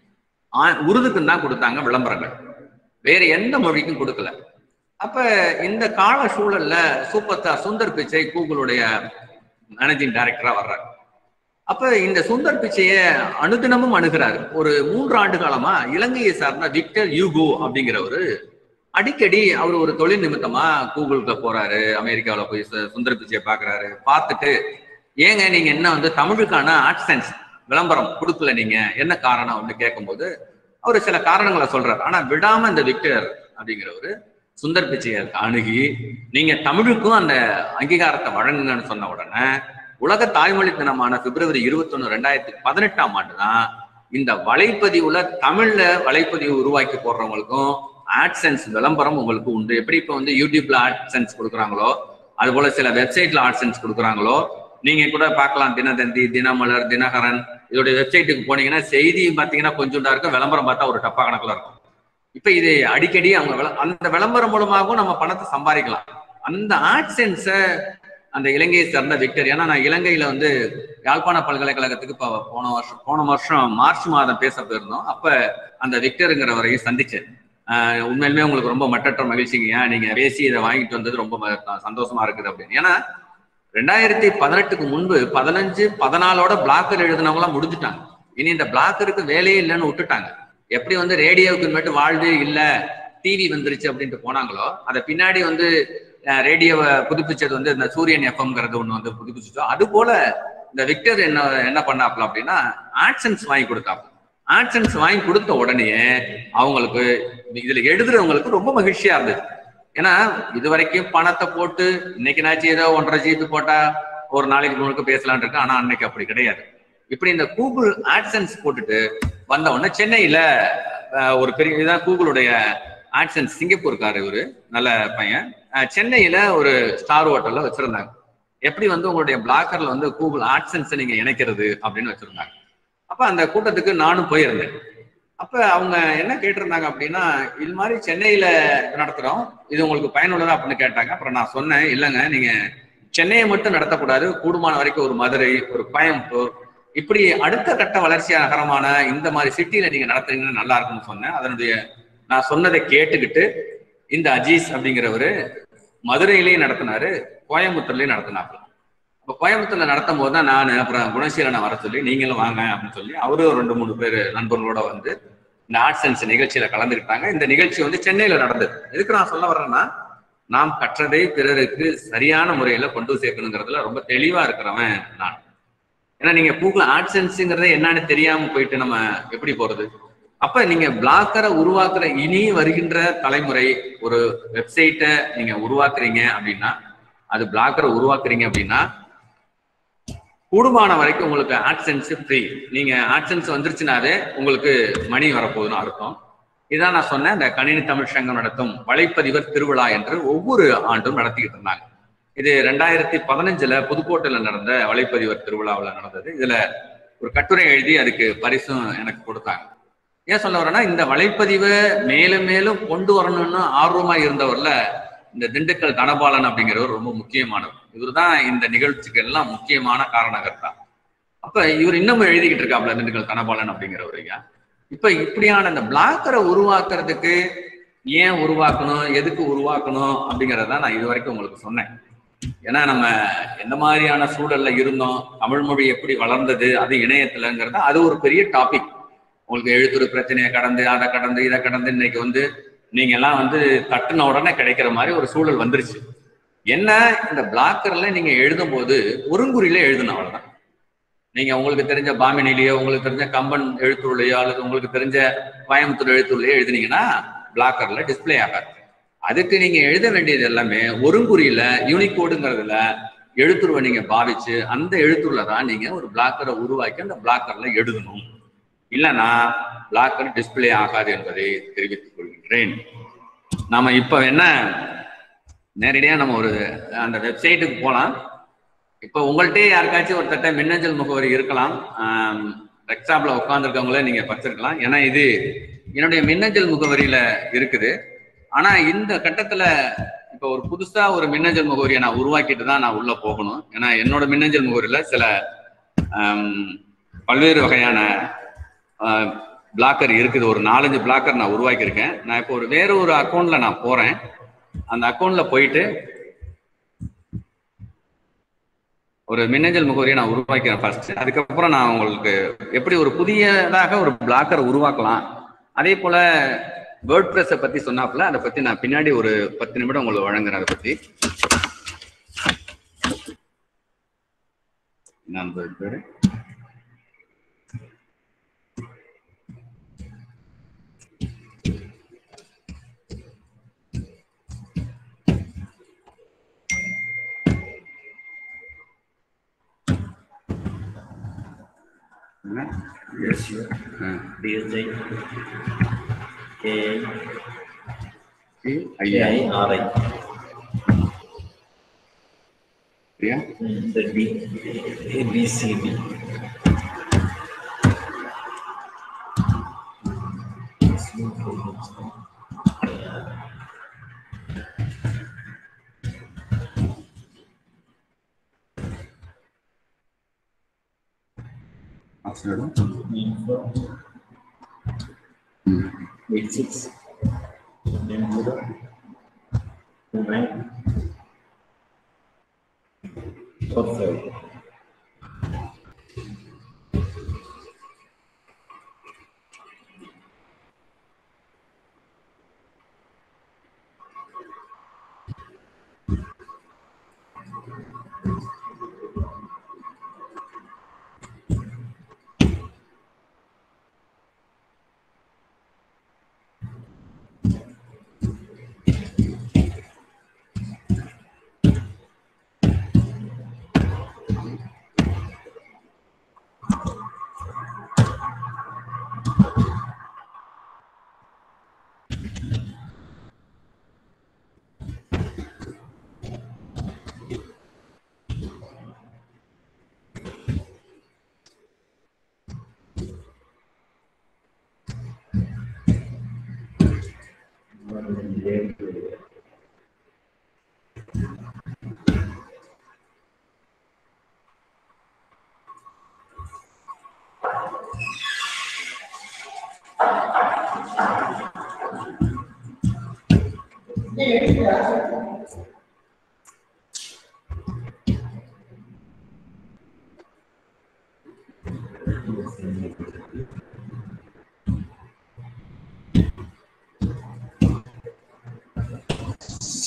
ஆ- உருதுக்கும் தான் கொடுத்தாங்க விளம்பரங்கள் வேற எந்த மொழிக்கும் கொடுக்கல அப்ப இந்த கால சூழல்ல சூப்பர் ஸ்டார் சுந்தர் பிச்சை கூகுளுடைய மேனேஜிங் டைரக்டரா வர்றாரு அப்ப இந்த சுந்தர் பிச்சைய அனுதினமும் அணுகிறாரு ஒரு மூன்று ஆண்டு காலமா இலங்கையை சார்ந்த விக்டர் யூகோ அப்படிங்கிறவரு அடிக்கடி அவர் ஒரு தொழில் நிமித்தமா கூகுளுக்கு போறாரு அமெரிக்காவுல போய் சு- சுந்தர் பிச்சையை பாக்குறாரு பார்த்துட்டு ஏங்க நீங்க என்ன வந்து தமிழுக்கான ஆட்சன்ஸ் விளம்பரம் கொடுக்கல நீங்க என்ன காரணம் அப்படின்னு கேட்கும்போது அவர் சில காரணங்களை சொல்றாரு ஆனா விடாம இந்த விக்டர் அப்படிங்கிறவரு சுந்தர் பிச்சையை அணுகி நீங்க தமிழுக்கும் அந்த அங்கீகாரத்தை வழங்குங்கன்னு சொன்ன உடனே உலக தாய்மொழி தினமான பிப்ரவரி இருபத்தி ஒண்ணு ரெண்டாயிரத்தி பதினெட்டாம் ஆண்டு தான் இந்த வலைப்பதிவுல தமிழ்ல வலைப்பதிவு உருவாக்கி போடுறவங்களுக்கும் ஆட்சென்ஸ் விளம்பரம் உங்களுக்கு உண்டு எப்படி இப்ப வந்து யூடியூப்ல ஆட்சென்ஸ் கொடுக்குறாங்களோ அது போல சில வெப்சைட்ல ஆட்சென்ஸ் கொடுக்குறாங்களோ நீங்க கூட பார்க்கலாம் தினதந்தி தினமலர் தினகரன் இதோடைய வெப்சைட்டுக்கு போனீங்கன்னா செய்தி பார்த்தீங்கன்னா கொஞ்சோண்டா இருக்கும் விளம்பரம் பார்த்தா ஒரு டப்பா கணக்குல இருக்கும் இப்ப இது அடிக்கடி அவங்க விள- அந்த விளம்பரம் மூலமாகவும் நம்ம பணத்தை சம்பாதிக்கலாம் அந்த ஆட்சென்ஸை அந்த இலங்கையை சேர்ந்த விக்டர் ஏன்னா நான் இலங்கையில வந்து யாழ்ப்பாண பல்கலைக்கழகத்துக்கு இப்போ போன வருஷம் போன வருஷம் மார்ச் மாதம் பேச போயிருந்தோம் அப்ப அந்த விக்டருங்கிறவரையும் சந்திச்சேன் ஆஹ் உண்மையிலுமே உங்களுக்கு ரொம்ப மட்டற்ற மகிழ்ச்சிங்க ஏன் நீங்க பேசி இதை வாங்கிட்டு வந்தது ரொம்ப ம- சந்தோஷமா இருக்குது அப்படின்னு ஏன்னா ரெண்டாயிரத்தி பதினெட்டுக்கு முன்பு பதினஞ்சு பதினாலோட பிளாக்கர் எழுதினவங்களாம் முடிஞ்சுட்டாங்க இனி இந்த பிளாக்கருக்கு வேலையே இல்லைன்னு விட்டுட்டாங்க எப்படி வந்து ரேடியோவுக்கு மட்டும் வாழ்வே இல்ல டிவி வந்துருச்சு அப்படின்ட்டு போனாங்களோ அதை பின்னாடி வந்து ரேடியோவை புதுப்பிச்சது வந்து இந்த சூரியன் எஃப்எம்ங்கிறது ஒண்ணு வந்து புதுப்பிச்சுட்டோம் அது போல இந்த விக்டர் என்ன என்ன பண்ணாப்ல அப்படின்னா ஆட்சன்ஸ் வாங்கி கொடுத்தாப்ல ஆட்சன்ஸ் வாங்கி கொடுத்த உடனே அவங்களுக்கு இதுல எழுதுறவங்களுக்கு ரொம்ப மகிழ்ச்சியா இருந்தது ஏன்னா இது வரைக்கும் பணத்தை போட்டு இன்னைக்கு நாச்சும் ஏதோ ஒன்றரை ஜிபி போட்டா ஒரு நாளைக்கு முழுக்க பேசலாம்னு இருக்கு ஆனா அன்னைக்கு அப்படி கிடையாது இப்படி இந்த கூகுள் ஆட்சன்ஸ் போட்டுட்டு வந்த உடனே சென்னையில அஹ், ஒரு பெரிய இதான் கூகுளுடைய ஆட்சன்ஸ் சிங்கப்பூர்கார் இவரு நல்ல பையன் அஹ், சென்னையில ஒரு ஸ்டார் ஹோட்டல்ல வச்சிருந்தாங்க எப்படி வந்து உங்களுடைய பிளாக்கர்ல வந்து கூகுள் ஆட்சன்ஸை நீங்க இணைக்கிறது அப்படின்னு வச்சிருந்தாங்க அப்ப அந்த கூட்டத்துக்கு நானும் போயிருந்தேன் அப்ப அவங்க என்ன கேட்டிருந்தாங்க அப்படின்னா இது மாதிரி சென்னையில நடத்துறோம் இது உங்களுக்கு பயனுள்ளதா அப்படின்னு கேட்டாங்க அப்புறம் நான் சொன்னேன் இல்லைங்க நீங்க சென்னையை மட்டும் நடத்தக்கூடாது கூடுமான வரைக்கும் ஒரு மதுரை ஒரு கோயம்புத்தூர் இப்படி அடுத்த கட்ட வளர்ச்சி நகரமான இந்த மாதிரி சிட்டியில நீங்க நடத்துறீங்கன்னா நல்லா இருக்கும்னு சொன்னேன் அதனுடைய நான் சொன்னதை கேட்டுக்கிட்டு இந்த அஜீஸ் அப்படிங்கிறவரு மதுரையிலையும் நடத்தினாரு கோயம்புத்தூர்லயும் நடத்தினாப்புல அப்ப கோயம்புத்தூர்ல நடத்தும் போது தான் நான் அப்புறம் குணசீலனை வர சொல்லி நீங்களும் வாங்க அப்படின்னு சொல்லி அவரும் ரெண்டு மூணு பேர் நண்பர்களோட வந்து இந்த ஆர்ட்ஸ் அண்ட் நிகழ்ச்சியில கலந்துக்கிட்டாங்க இந்த நிகழ்ச்சி வந்து சென்னையில நடந்தது எதுக்கு நான் சொல்ல வர்றேன்னா நாம் கற்றதை பிறருக்கு சரியான முறையில கொண்டு சேர்க்கணுங்கிறதுல ரொம்ப தெளிவா இருக்கிறவன் நான் ஏன்னா நீங்க கூகுள் ஆட்சன்ஸுங்கிறத என்னன்னு தெரியாம போயிட்டு நம்ம எப்படி போறது அப்ப நீங்க பிளாக்கரை உருவாக்குற இனி வருகின்ற தலைமுறை ஒரு வெப்சைட்டை நீங்க உருவாக்குறீங்க அப்படின்னா அது பிளாக்கரை உருவாக்குறீங்க அப்படின்னா கூடுமான வரைக்கும் உங்களுக்கு ஆட்சன்ஸ் ஃப்ரீ நீங்க ஆட்சன்ஸ் வந்துருச்சுனாலே உங்களுக்கு மணி வரப்போகுதுன்னு அர்த்தம் இதான் நான் சொன்னேன் இந்த கணினி தமிழ் சங்கம் நடத்தும் வலைப்பதிவர் திருவிழா என்று ஒவ்வொரு ஆண்டும் நடத்திக்கிட்டு இருந்தாங்க இது ரெண்டாயிரத்தி பதினஞ்சுல புதுக்கோட்டையில நடந்த வலைப்பதிவர் திருவிழாவில் நடந்தது இதுல ஒரு கட்டுரை எழுதி அதுக்கு பரிசும் எனக்கு கொடுத்தாங்க ஏன் சொல்ல வரேன்னா இந்த வலைப்பதிவை மேலும் மேலும் கொண்டு வரணும்னு ஆர்வமா இருந்தவர்ல இந்த திண்டுக்கல் தனபாலன் அப்படிங்கிறவர் ரொம்ப முக்கியமானவர் இவர் தான் இந்த நிகழ்ச்சிக்கு எல்லாம் முக்கியமான காரணகர்த்தா அப்ப இவர் இன்னமும் எழுதிக்கிட்டு இருக்காப்ல திண்டுக்கல் தனபாலன் அப்படிங்கிறவர் ஐயா இப்ப இப்படியான இந்த பிளாக்கரை உருவாக்குறதுக்கு ஏன் உருவாக்கணும் எதுக்கு உருவாக்கணும் அப்படிங்கறத நான் இது வரைக்கும் உங்களுக்கு சொன்னேன் ஏன்னா நம்ம எந்த மாதிரியான சூழல்ல இருந்தோம் தமிழ் மொழி எப்படி வளர்ந்தது அது இணையத்துலங்கிறத அது ஒரு பெரிய டாபிக் உங்களுக்கு எழுத்துரு பிரச்சனையை கடந்து அதை கடந்து இதை கடந்து இன்னைக்கு வந்து நீங்க எல்லாம் வந்து தட்டுன உடனே கிடைக்கிற மாதிரி ஒரு சூழல் வந்துருச்சு என்ன இந்த பிளாக்கர்ல நீங்க எழுதும் போது ஒருங்குறியில எழுதணும் அவ்வளவுதான் நீங்க உங்களுக்கு தெரிஞ்ச பாமினிலேயோ உங்களுக்கு தெரிஞ்ச கம்பன் எழுத்துருளையோ அல்லது உங்களுக்கு தெரிஞ்ச கோயம்புத்தூர் எழுத்துருளையோ எழுதுனீங்கன்னா பிளாக்கர்ல டிஸ்பிளே ஆகாது அதுக்கு நீங்க எழுத வேண்டியது எல்லாமே ஒருங்குறியில யூனிகோடுங்கிறதுல எழுத்துருவை நீங்க பாவிச்சு அந்த எழுத்துருல தான் நீங்க ஒரு பிளாக்கரை உருவாக்கி அந்த பிளாக்கர்ல எழுதணும் இல்லைன்னா பிளாக்கர் டிஸ்பிளே ஆகாது என்பதை தெரிவித்துக் கொள்கின்றேன் நாம இப்ப என்ன நேரடியா நம்ம ஒரு அந்த வெப்சைட்டுக்கு போலாம் இப்போ உங்கள்கிட்ட யாருக்காச்சும் ஒருத்தட்ட மின்னஞ்சல் முகவரி இருக்கலாம் ரெக்ஸாப்ல உட்காந்துருக்கவங்கள நீங்க படிச்சிருக்கலாம் ஏன்னா இது என்னுடைய மின்னஞ்சல் முகவரியில இருக்குது ஆனா இந்த கட்டத்துல இப்போ ஒரு புதுசா ஒரு மின்னஞ்சல் முகவரியை நான் உருவாக்கிட்டு தான் நான் உள்ள போகணும் ஏன்னா என்னோட மின்னஞ்சல் முகவரியில சில பல்வேறு வகையான பிளாக்கர் இருக்குது ஒரு நாலஞ்சு பிளாக்கர் நான் உருவாக்கியிருக்கேன் நான் இப்போ ஒரு வேற ஒரு அக்கௌண்ட்ல நான் போறேன் அந்த அக்கௌண்ட்ல போயிட்டு ஒரு மின்னஞ்சல் முகவரியை நான் உருவாக்கிறேன் ஃபர்ஸ்ட் அதுக்கப்புறம் நான் உங்களுக்கு எப்படி ஒரு புதியதாக ஒரு பிளாக்கர் உருவாக்கலாம் அதே போல வேர்ட் ப்ரெஸ்ஸை பத்தி சொன்னாப்புல அதை பத்தி நான் பின்னாடி ஒரு பத்து நிமிடம் உங்களுக்கு வழங்குறேன் அதை பத்தி நான் பேரு Yes, sure. DSI. AI. ஐயா AIRI. ஐயா The D. ABCD. Eight six. Nine zero. Two nine. Four five.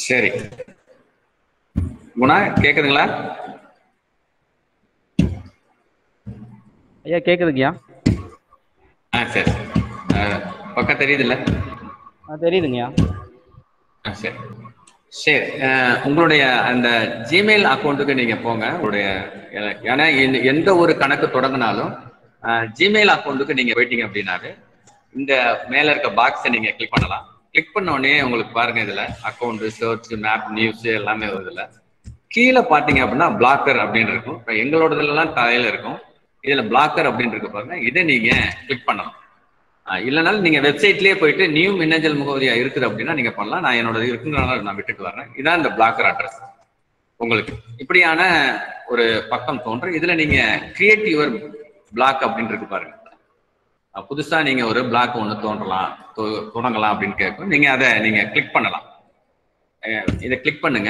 சரி குணா கேக்குதுங்களா ஐயா கேட்குதுங்கய்யா ஆ சரி அஹ், பக்கம் தெரியுதுல்ல ஆ தெரியுதுங்கய்யா ஆ, சரி சரி அஹ், உங்களுடைய அந்த ஜிமெயில் அக்கௌண்ட்டுக்கு நீங்க போங்க உங்களுடைய ஏ- ஏன்னா இந்த- எந்த ஒரு கணக்கு தொடங்கினாலும் ஜிமெயில் அக்கௌண்ட்டுக்கு நீங்க போயிட்டீங்க அப்படின்னாவே இந்த மேல இருக்க பாக்ஸை நீங்க கிளிக் பண்ணலாம் கிளிக் பண்ண உடனே உங்களுக்கு பாருங்க இதுல அக்கௌண்ட் சர்ச் மேப் நியூஸ் எல்லாமே வருது இதுல கீழே பாத்தீங்க அப்படின்னா பிளாக்கர் அப்படின்னு இருக்கும் இப்ப எங்களோடதுல எல்லாம் தலையில இருக்கும் இதுல பிளாக்கர் அப்படின்னு இருக்கு பாருங்க இதை நீங்க கிளிக் பண்ணலாம் ஆஹ் இல்லைனாலும் நீங்க வெப்சைட்லயே போயிட்டு நியூ மின்னஞ்சல் முகவரியா இருக்குது அப்படின்னா நீங்க பண்ணலாம் நான் என்னோட இருக்குங்கிறனால நான் விட்டுட்டு வரேன் இதான் இந்த பிளாக்கர் அட்ரஸ் உங்களுக்கு இப்படியான ஒரு பக்கம் தோன்றும் இதுல நீங்க கிரியேட் யுவர் பிளாக் அப்படின்னு இருக்கு பாருங்க அஹ் புதுசா நீங்க ஒரு பிளாக் ஒன்று தோன்றலாம் தொ- தொடங்கலாம் அப்படின்னு கேட்கும் நீங்க அதை நீங்க கிளிக் பண்ணலாம் அஹ் இதை கிளிக் பண்ணுங்க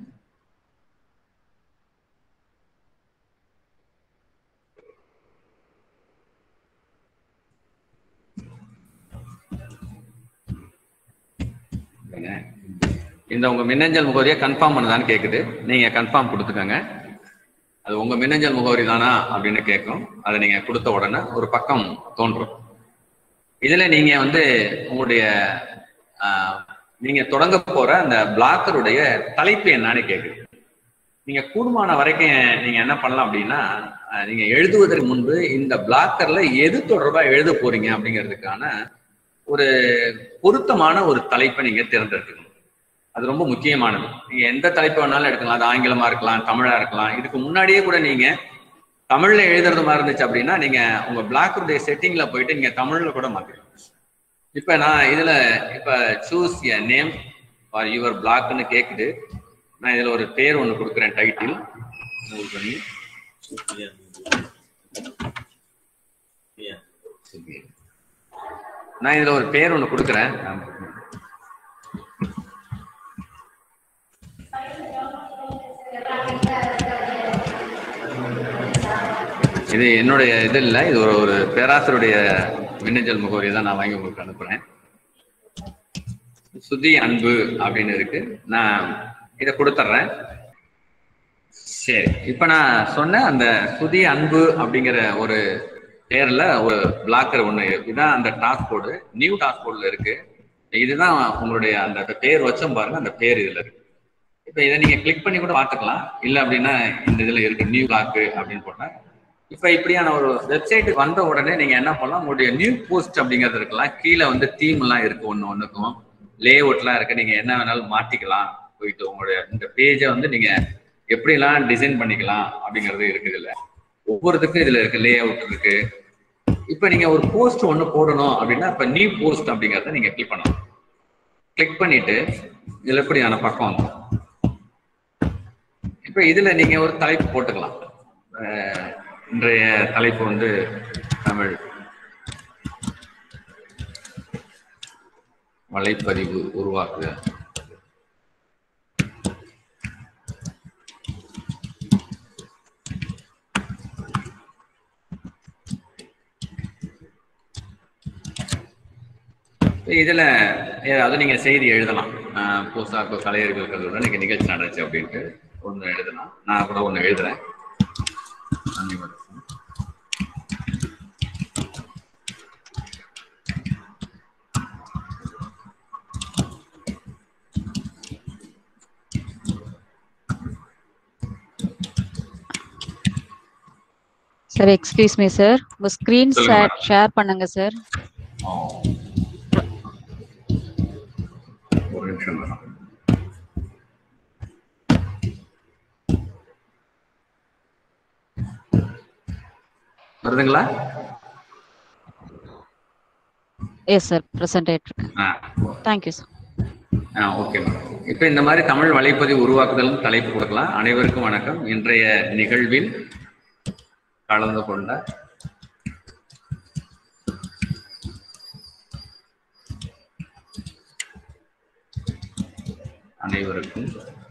இல்லைங்க. இந்த உங்க மின்னஞ்சல் முகவரியை கன்ஃபார்ம் பண்ணுதான்னு கேக்குது நீங்க கன்ஃபார்ம் கொடுத்துக்கோங்க அது உங்க மின்னஞ்சல் முகவரி தானா அப்படின்னு கேட்கும் அதை நீங்க கொடுத்த உடனே ஒரு பக்கம் தோன்றும் இதுல நீங்க வந்து உங்களுடைய ஆஹ், நீங்க தொடங்க போற அந்த பிளாக்கருடைய தலைப்பு என்னன்னு கேக்குது நீங்க கூடுமான வரைக்கும் நீங்க என்ன பண்ணலாம் அப்படின்னா அஹ், நீங்க எழுதுவதற்கு முன்பு இந்த பிளாக்கர்ல எது தொடர்பா எழுத போறீங்க அப்படிங்கிறதுக்கான ஒரு பொருத்தமான ஒரு தலைப்பை நீங்க தேர்ந்தெடுக்கணும் அது ரொம்ப முக்கியமானது நீங்க எந்த தலைப்பு வேணாலும் எடுக்கலாம் அது ஆங்கிலமா இருக்கலாம் தமிழா இருக்கலாம் இதுக்கு முன்னாடியே கூட நீங்க தமிழ்ல எழுதுறது மாதிரி இருந்துச்சு அப்படின்னா நீங்க உங்க பிளாக்கருடைய செட்டிங்ல போயிட்டு நீங்க தமிழ்ல கூட மாத்திக்கலாம் இப்ப நான் இதுல இப்ப choose a name for your பிளாக்னு கேக்குது நான் இதுல ஒரு பேர் ஒண்ணு கொடுக்குறேன் டைட்டில் பண்ணி Yeah. நான் இதுல ஒரு பேர் ஒண்ணு கொடுக்குறேன் இது என்னுடைய இது இல்ல இது ஒரு ஒரு பேராசருடைய மின்னஞ்சல் முகவரி தான் நான் வாங்கி உங்களுக்கு அனுப்புறேன் சுதி அன்பு அப்படின்னு இருக்கு நான் இதை கொடுத்துட்றேன் சரி இப்ப நான் சொன்ன அந்த சுதி அன்பு அப்படிங்கிற ஒரு பேர்ல ஒரு பிளாக்கர் ஒண்ணு இதுதான் அந்த டாஸ்க் கோடு நியூ டாஸ்க் கோட்ல இருக்கு இதுதான் உங்களுடைய அந்த பேர் வச்சோம் பாருங்க அந்த பேர் இதுல இருக்கு இப்ப இதை நீங்க கிளிக் பண்ணி கூட பார்த்துக்கலாம் இல்ல அப்படின்னா இந்த இதுல இருக்கு நியூ பிளாக் அப்படின்னு போட்டா இப்ப இப்படியான ஒரு வெப்சைட்டுக்கு வந்த உடனே நீங்க என்ன பண்ணலாம் உங்களுடைய நியூ போஸ்ட் அப்படிங்கிறது இருக்கலாம் கீழே வந்து தீம் எல்லாம் இருக்கு ஒண்ணு ஒண்ணுக்கும் லே அவுட்லாம் இருக்கு நீங்க என்ன வேணாலும் மாத்திக்கலாம் போயிட்டு உங்களுடைய இந்த பேஜை வந்து நீங்க எப்படிலாம் டிசைன் பண்ணிக்கலாம் அப்படிங்கிறது இருக்குது இல்ல ஒவ்வொருத்துக்கும் இதுல இருக்கு லே அவுட் இருக்கு இப்ப நீங்க ஒரு போஸ்ட் ஒண்ணு போடணும் அப்படின்னா இப்ப நியூ போஸ்ட் அப்படிங்கறத நீங்க கிளிக் பண்ணணும் கிளிக் பண்ணிட்டு இதுல எப்படியான பக்கம் வந்து இப்ப இதுல நீங்க ஒரு தலைப்பு போட்டுக்கலாம் அஹ் இன்றைய தலைப்பு வந்து தமிழ் வலைப்பதிவு உருவாக்குக இதுல ஏதாவது நீங்க செய்தி எழுதலாம் அஹ் பூசாக்கு கலைஞர்கள் கல்லூரியில் இன்னைக்கு நிகழ்ச்சி நடந்துச்சு அப்படின்ட்டு ஒண்ணு எழுதலாம் நான் கூட ஒண்ணு எழுதுறேன் அனைவருக்கும் சார் எக்ஸ்கியூஸ் மீ சார் உங்க ஸ்கிரீன் சொல்லுங்க ஷேர் madam. ஷேர் பண்ணுங்க சார் ஒரு நிமிஷம் மேடம் வருதுங்களா எஸ் சார் ப்ரெசென்ட் ஆயிட்டு இருக்கு ஆ தேங்க்யூ சார் ஆ ஓகே மேடம் இப்போ இந்த மாதிரி தமிழ் வலைப்பதிவு உருவாக்குதல் தலைப்பு கொடுக்கலாம் அனைவருக்கும் வணக்கம் இன்றைய நிகழ்வில் கலந்து கொண்ட அனைவருக்கும்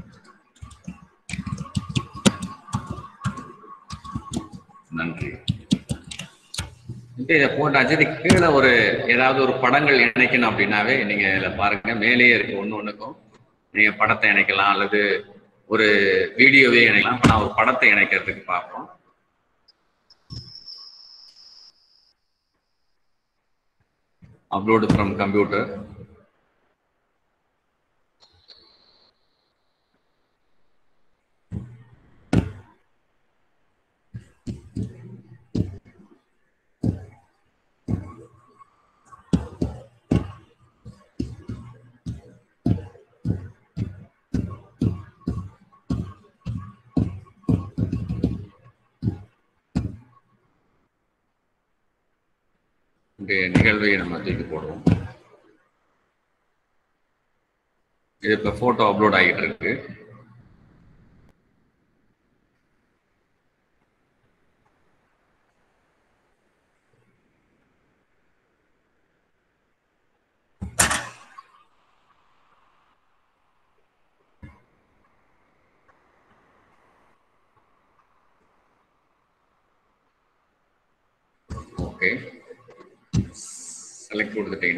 நன்றி இப்போ இதை போட்டாச்சு இதுக்கு கீழே ஒரு ஏதாவது ஒரு படங்கள் இணைக்கணும் அப்படின்னாவே நீங்க இதுல பாருங்க மேலேயே இருக்கு ஒண்ணு ஒண்ணுக்கும் நீங்க படத்தை இணைக்கலாம் அல்லது ஒரு வீடியோவே இணைக்கலாம் இப்ப நான் ஒரு படத்தை இணைக்கிறதுக்கு பார்ப்போம் அப்லோடு ஃப்ரம் கம்ப்யூட்டர் இன்றைய நிகழ்வை நம்ம தூக்கி போடுவோம் இது இப்போ ஃபோட்டோ அப்லோட் ஆகிட்டு இருக்கு ஓகே செலக்ட் கொடுத்துட்டீங்க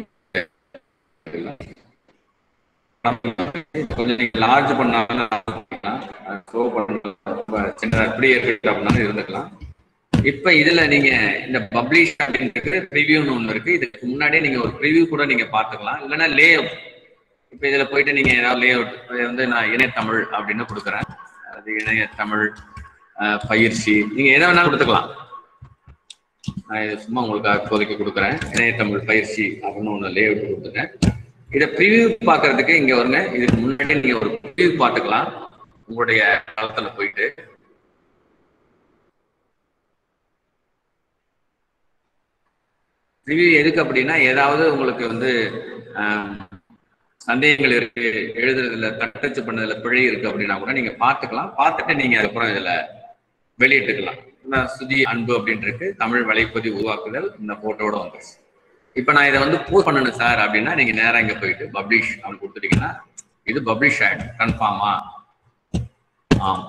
கொஞ்சம் நீங்க லார்ஜ் பண்ணாலும் ஸ்லோ பண்ண சின்ன அப்படியே இருக்கு அப்படின்னாலும் இருந்துக்கலாம் இப்ப இதுல நீங்க இந்த பப்ளிஷ் அப்படின்றது ப்ரிவியூன்னு ஒண்ணு இருக்கு இதுக்கு முன்னாடியே நீங்க ஒரு ப்ரிவியூ கூட நீங்க பாத்துக்கலாம் இல்லைன்னா லே அவுட் இப்ப இதுல போயிட்டு நீங்க ஏதாவது லே அவுட் வந்து நான் இணையத்தமிழ் அப்படின்னு கொடுக்குறேன் அது இணையத்தமிழ் அஹ், பயிற்சி நீங்க எதை வேணாலும் கொடுத்துக்கலாம் நான் இது சும்மா உங்களுக்கு இப்போதைக்கு கொடுக்குறேன் இணையத்தமிழ் பயிற்சி அப்படின்னு ஒன்று லே அவுட் கொடுத்துட்டேன் இதை ப்ரிவியூ பார்க்கறதுக்கு இங்க வருங்க இதுக்கு முன்னாடி நீங்க ஒரு ப்ரிவியூ பார்த்துக்கலாம் உங்களுடைய தளத்துல போயிட்டு ரிவ்யூ எதுக்கு அப்படின்னா ஏதாவது உங்களுக்கு வந்து ஆம், சந்தேகங்கள் இருக்கு எழுதுறதுல தட்டச்சு பண்ணதுல பிழை இருக்கு அப்படின்னா கூட நீங்க பார்த்துக்கலாம் பார்த்துட்டு நீங்க அதுக்கப்புறம் இதுல வெளியிட்டுக்கலாம் நான் சுதி அன்பு அப்படின்னு இருக்கு தமிழ் வலைப்பதிவு உருவாக்குதல் இந்த போட்டோட வந்துருச்சு இப்ப நான் இதை வந்து போஸ்ட் பண்ணணும் சார் அப்படின்னா நீங்க நேரா இங்க போயிட்டு பப்ளிஷ் அப்படின்னு கொடுத்துட்டீங்கன்னா இது பப்ளிஷ் ஆயிடும் கன்ஃபார்மா ஆம்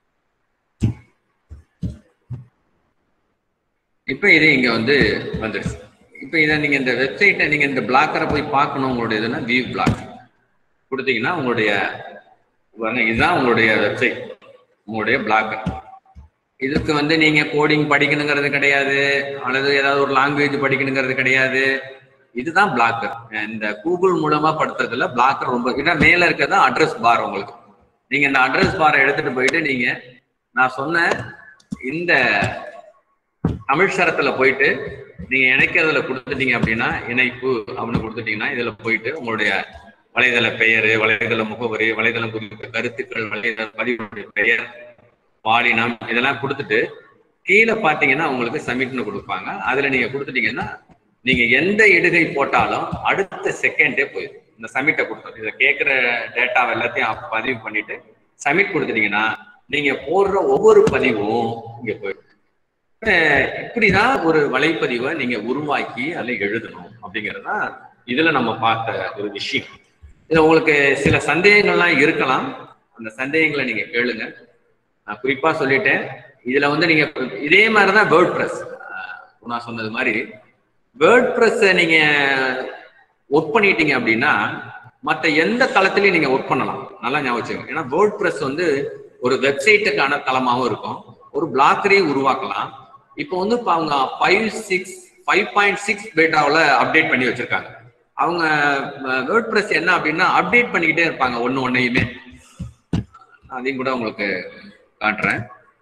இப்ப இது இங்க வந்து வந்துருச்சு இப்ப இதை நீங்க இந்த வெப்சைட்டை நீங்க இந்த பிளாக்கரை போய் பார்க்கணும் உங்களுடைய இதுனா வியூ பிளாக் கொடுத்தீங்கன்னா உங்களுடைய பாருங்க, இதுதான் உங்களுடைய வெப்சைட் உங்களுடைய பிளாக்கர் இதுக்கு வந்து நீங்க கோடிங் படிக்கணுங்கிறது கிடையாது அல்லது ஏதாவது ஒரு லாங்குவேஜ் படிக்கணுங்கிறது கிடையாது இதுதான் பிளாக்கர் இந்த கூகுள் மூலமா படுத்துறதுல பிளாக்கர் ரொம்ப ஏன்னா மேல இருக்கிறது அட்ரஸ் பார் உங்களுக்கு நீங்க இந்த அட்ரஸ் பாரை எடுத்துட்டு போயிட்டு நீங்க நான் சொன்ன இந்த தமிழ் சரத்துல போயிட்டு நீங்க இணைக்கிறதுல கொடுத்துட்டீங்க அப்படின்னா இணைப்பு அப்படின்னு கொடுத்துட்டீங்கன்னா இதுல போயிட்டு உங்களுடைய வலைதள பெயர் வலைதள முகவரி வலைதளம் குறித்த கருத்துக்கள் வலைதள பதிவுடைய பெயர் பாலினம் இதெல்லாம் கொடுத்துட்டு கீழே பாத்தீங்கன்னா உங்களுக்கு சப்மிட்னு கொடுப்பாங்க அதுல நீங்க கொடுத்துட்டீங்கன்னா நீங்க எந்த இடுகை போட்டாலும் அடுத்த செகண்டே போயிடும் இந்த சப்மிட்டை கொடுத்தோம் இதை கேட்குற டேட்டா எல்லாத்தையும் பதிவு பண்ணிட்டு சப்மிட் கொடுத்துட்டீங்கன்னா நீங்க போடுற ஒவ்வொரு பதிவும் இங்க போயிடும் அஹ் இப்படிதான் ஒரு வலைப்பதிவை நீங்க உருவாக்கி அதில் எழுதணும் அப்படிங்கிறது தான் இதுல நம்ம பார்த்த ஒரு விஷயம் இதுல உங்களுக்கு சில சந்தேகங்கள்லாம் இருக்கலாம் அந்த சந்தேகங்களை நீங்க கேளுங்க நான் குறிப்பா சொல்லிட்டேன் இதுல வந்து நீங்க இதே மாதிரிதான் வேர்ட் ப்ரெஸ் நான் சொன்னது மாதிரி வேர்ட் ப்ரெஸ் நீங்க ஒர்க் பண்ணிட்டீங்க அப்படின்னா மற்ற எந்த தளத்திலையும் நீங்க ஒர்க் பண்ணலாம் நல்லா ஞாபகம் வச்சுக்கோங்க ஏன்னா வேர்ட் ப்ரெஸ் வந்து ஒரு வெப்சைட்டுக்கான தளமாவும் இருக்கும் ஒரு பிளாக்கரையும் உருவாக்கலாம் இப்போ வந்து இப்போ அவங்க five six five point six பேட்டாவில் அப்டேட் பண்ணி வச்சிருக்காங்க அவங்க வேர்ட் ப்ரெஸ் என்ன அப்படின்னா அப்டேட் பண்ணிக்கிட்டே இருப்பாங்க ஒன்று ஒன்றையுமே அதையும் கூட உங்களுக்கு காட்டுறேன்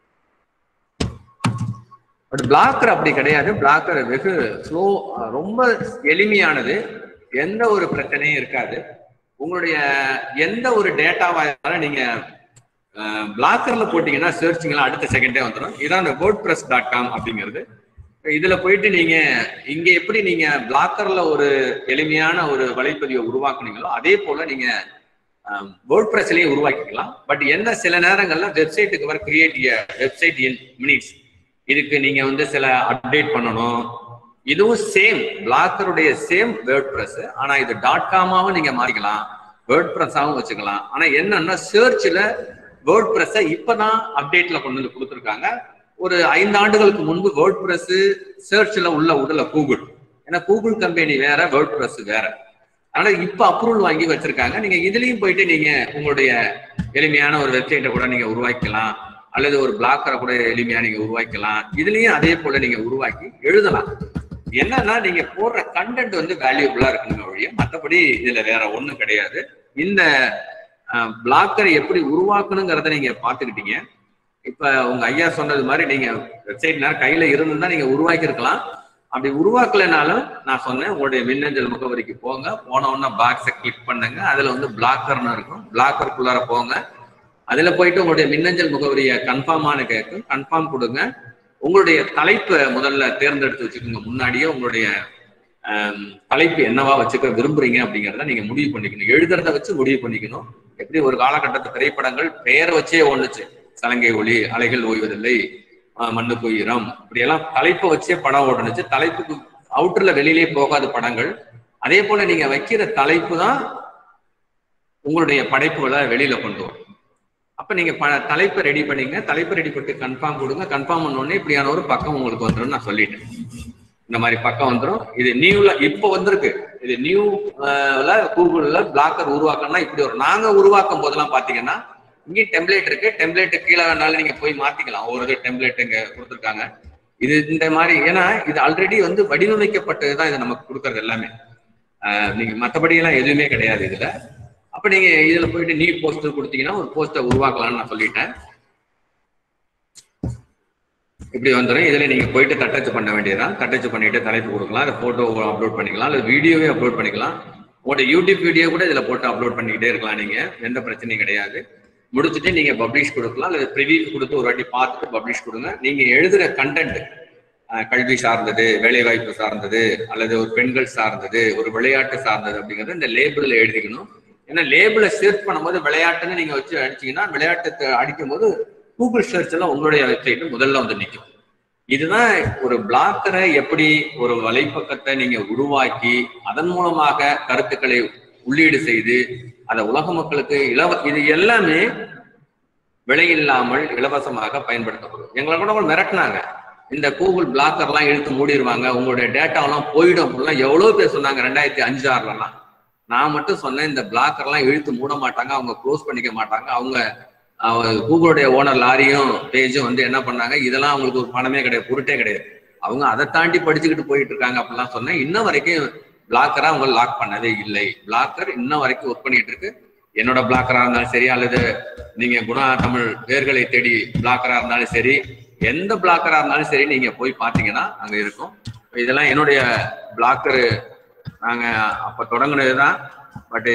பட் பிளாக்கர் அப்படி கிடையாது பிளாக்கர் வெகு ஸ்லோ ரொம்ப எளிமையானது எந்த ஒரு பிரச்சனையும் இருக்காது உங்களுடைய எந்த ஒரு டேட்டாவா இருந்தாலும் நீங்க பிளாக்கர்ல போட்டீங்கன்னா சர்ச்சிங்லாம் அடுத்த செகண்டே வந்துடும் இதான் இந்த வேர்ட் ப்ரெஸ் டாட் காம் அப்படிங்கிறது இதுல போயிட்டு நீங்க இங்க எப்படி நீங்க பிளாக்கர்ல ஒரு எளிமையான ஒரு வலைப்பதிவை உருவாக்குனீங்களோ அதே போல நீங்க வேர்ட் ப்ரெஸ்லயும் உருவாக்கிக்கலாம் பட் என்ன சில நேரங்கள்ல வெப்சைட்டுக்கு வர கிரியேட் வெப்சைட் இன் மினிட்ஸ் இதுக்கு நீங்க வந்து சில அப்டேட் பண்ணணும் இதுவும் சேம் பிளாக்கருடைய சேம் வேர்ட் ப்ரெஸ் ஆனா இது டாட் காமாவும் நீங்க மாறிக்கலாம் வேர்ட் ப்ரெஸ்ஸாவும் வச்சுக்கலாம் ஆனா என்னன்னா சர்ச்ல வேர்ட் ப்ரெஸ்ஸை இப்பதான் அப்டேட்ல கொண்டு வந்து கொடுத்துருக்காங்க ஒரு ஐந்து ஆண்டுகளுக்கு முன்பு வேர்ட் ப்ரெஸ் சர்ச்ல உள்ள உடல கூகுள் ஏன்னா கூகுள் கம்பெனி வேற வேர்ட் ப்ரெஸ் வேற அதனால இப்ப அப்ரூவல் வாங்கி வச்சிருக்காங்க நீங்க இதுலயும் போயிட்டு நீங்க உங்களுடைய எளிமையான ஒரு வெப்சைட்டை கூட நீங்க உருவாக்கலாம் அல்லது ஒரு பிளாக்கரை கூட எளிமையா நீங்க உருவாக்கலாம் இதுலயும் அதே போல நீங்க உருவாக்கி எழுதலாம் என்னன்னா நீங்க போடுற கண்டென்ட் வந்து வேல்யூபிளா இருக்கணுங்க ஒழிய மற்றபடி இதுல வேற ஒண்ணும் கிடையாது இந்த பிளாக்கரை எப்படி உருவாக்கணுங்கிறத நீங்க பாத்துக்கிட்டீங்க இப்ப உங்க ஐயா சொன்னது மாதிரி நீங்க வெப்சைட் நேரம் கையில இருந்திருந்தா நீங்க உருவாக்கி இருக்கலாம் அப்படி உருவாக்கலைனாலும் நான் சொன்னேன் உங்களுடைய மின்னஞ்சல் முகவரிக்கு போங்க போன உடனே பாக்ஸை கிளிக் பண்ணுங்க அதுல வந்து பிளாக்கர்னு இருக்கும் பிளாக்கருக்குள்ளார போங்க அதுல போயிட்டு உங்களுடைய மின்னஞ்சல் முகவரியை கன்ஃபார்மான கேட்கும் கன்ஃபார்ம் கொடுங்க உங்களுடைய தலைப்பை முதல்ல தேர்ந்தெடுத்து வச்சுக்கோங்க முன்னாடியே உங்களுடைய ஆம், தலைப்பு என்னவா வச்சுக்க விரும்புறீங்க அப்படிங்கிறத நீங்க முடிவு பண்ணிக்கணும் எழுதுறத வச்சு முடிவு பண்ணிக்கணும் எப்படி ஒரு காலகட்டத்து திரைப்படங்கள் பெயரை வச்சே ஒண்ணுச்சு சலங்கை ஒளி அலைகள் ஓய்வதில்லை ஆஹ் மண்ணுக்கு உயிரம் இப்படியெல்லாம் தலைப்பை வச்சே படம் ஓடுனுச்சு தலைப்புக்கு அவுட்டர்ல வெளியிலே போகாத படங்கள் அதே போல நீங்க வைக்கிற தலைப்பு தான் உங்களுடைய படைப்புகளை வெளியில கொண்டு வரும் அப்ப நீங்க ப தலைப்பை ரெடி பண்ணீங்க தலைப்பை ரெடி பண்ணிட்டு கன்ஃபார்ம் கொடுங்க கன்ஃபார்ம் பண்ண உடனே இப்படியான ஒரு பக்கம் உங்களுக்கு வந்துடும் நான் சொல்லிட்டேன் இந்த மாதிரி பக்கம் வந்துடும் இது நியூல இப்போ வந்திருக்கு இது நியூல கூகுள்ல பிளாக்கர் உருவாக்கணும்னா இப்படி வரும் நாங்க உருவாக்கும் போதெல்லாம் பாத்தீங்கன்னா இங்கேயும் டெம்ப்ளேட் இருக்கு டெம்ப்ளேட் கீழே வேணாலும் நீங்க போய் மாத்திக்கலாம் ஒரு டெம்ப்ளேட் இங்க கொடுத்துருக்காங்க இது இந்த மாதிரி ஏன்னா இது ஆல்ரெடி வந்து வடிவமைக்கப்பட்டது தான் இது நமக்கு கொடுக்கறது எல்லாமே ஆஹ் நீங்க மற்றபடி எல்லாம் எதுவுமே கிடையாது இதுல அப்ப நீங்க இதுல போயிட்டு நீ போஸ்டர் கொடுத்தீங்கன்னா ஒரு போஸ்டர் உருவாக்கலாம்னு நான் சொல்லிட்டேன் இப்படி வந்துடும் இதுல நீங்க போயிட்டு தட்டச்சு பண்ண வேண்டியதுதான் தட்டச்சு பண்ணிட்டு தலைப்பு கொடுக்கலாம் அதை போட்டோ அப்லோட் பண்ணிக்கலாம் அல்லது வீடியோவே அப்லோட் பண்ணிக்கலாம் உங்களோட யூடியூப் வீடியோ கூட இதுல போட்டு அப்லோட் பண்ணிக்கிட்டே இருக்கலாம் நீங்க எந்த பிரச்சனையும் கிடையாது முடிச்சுட்டு நீங்க பப்ளிஷ் கொடுக்கலாம் அல்லது ப்ரிவியூ கொடுத்து ஒரு வாட்டி பார்த்துட்டு பப்ளிஷ் கொடுங்க நீங்க எழுதுற கண்டென்ட் கல்வி சார்ந்தது வேலை வாய்ப்பு சார்ந்தது அல்லது ஒரு பெண்கள் சார்ந்தது ஒரு விளையாட்டு சார்ந்தது அப்படிங்கறது இந்த லேபிள்ல எழுதிக்கணும் ஏன்னா லேபிளை சர்ச் பண்ணும்போது விளையாட்டுன்னு நீங்க வச்சு அடிச்சீங்கன்னா விளையாட்டு அடிக்கும் போது கூகுள் சர்ச் எல்லாம் உங்களுடைய வெப்சைட் முதல்ல வந்து நிற்கும் இதுதான் ஒரு பிளாக்கரை எப்படி ஒரு வலைப்பக்கத்தை நீங்க உருவாக்கி அதன் மூலமாக கருத்துக்களை உள்ளீடு செய்து அதை உலக மக்களுக்கு இலவ இது எல்லாமே விலை இல்லாமல் இலவசமாக பயன்படுத்தப்படும் எங்களை கூட அவங்க மிரட்டினாங்க இந்த கூகுள் பிளாக்கர்லாம் இழுத்து மூடிடுவாங்க உங்களுடைய டேட்டாவெல்லாம் போயிடும் அப்படிலாம் எவ்வளவு பேர் சொன்னாங்க ரெண்டாயிரத்தி அஞ்சு ஆறுலலாம் நான் மட்டும் சொன்னேன் இந்த பிளாக்கர்லாம் இழுத்து மூட மாட்டாங்க அவங்க க்ளோஸ் பண்ணிக்க மாட்டாங்க அவங்க அவங்க கூகுளுடைய ஓனர் லாரியும் பேஜும் வந்து என்ன பண்ணாங்க இதெல்லாம் அவங்களுக்கு ஒரு பணமே கிடையாது பொருட்டே கிடையாது அவங்க அதை தாண்டி படிச்சுக்கிட்டு போயிட்டு இருக்காங்க அப்படிலாம் சொன்னேன் இன்ன வரைக்கும் பிளாக்கரா அவங்க லாக் பண்ணதே இல்லை பிளாக்கர் இன்ன வரைக்கும் ஒர்க் பண்ணிட்டு இருக்கு என்னோட பிளாக்கரா இருந்தாலும் சரி அல்லது நீங்க குணா தமிழ் பேர்களை தேடி பிளாக்கரா இருந்தாலும் சரி எந்த பிளாக்கரா இருந்தாலும் சரி நீங்க போய் பாத்தீங்கன்னா அங்க இருக்கும் இதெல்லாம் என்னுடைய பிளாக்கரு நாங்க அப்ப தொடங்குனதுதான் பட்டு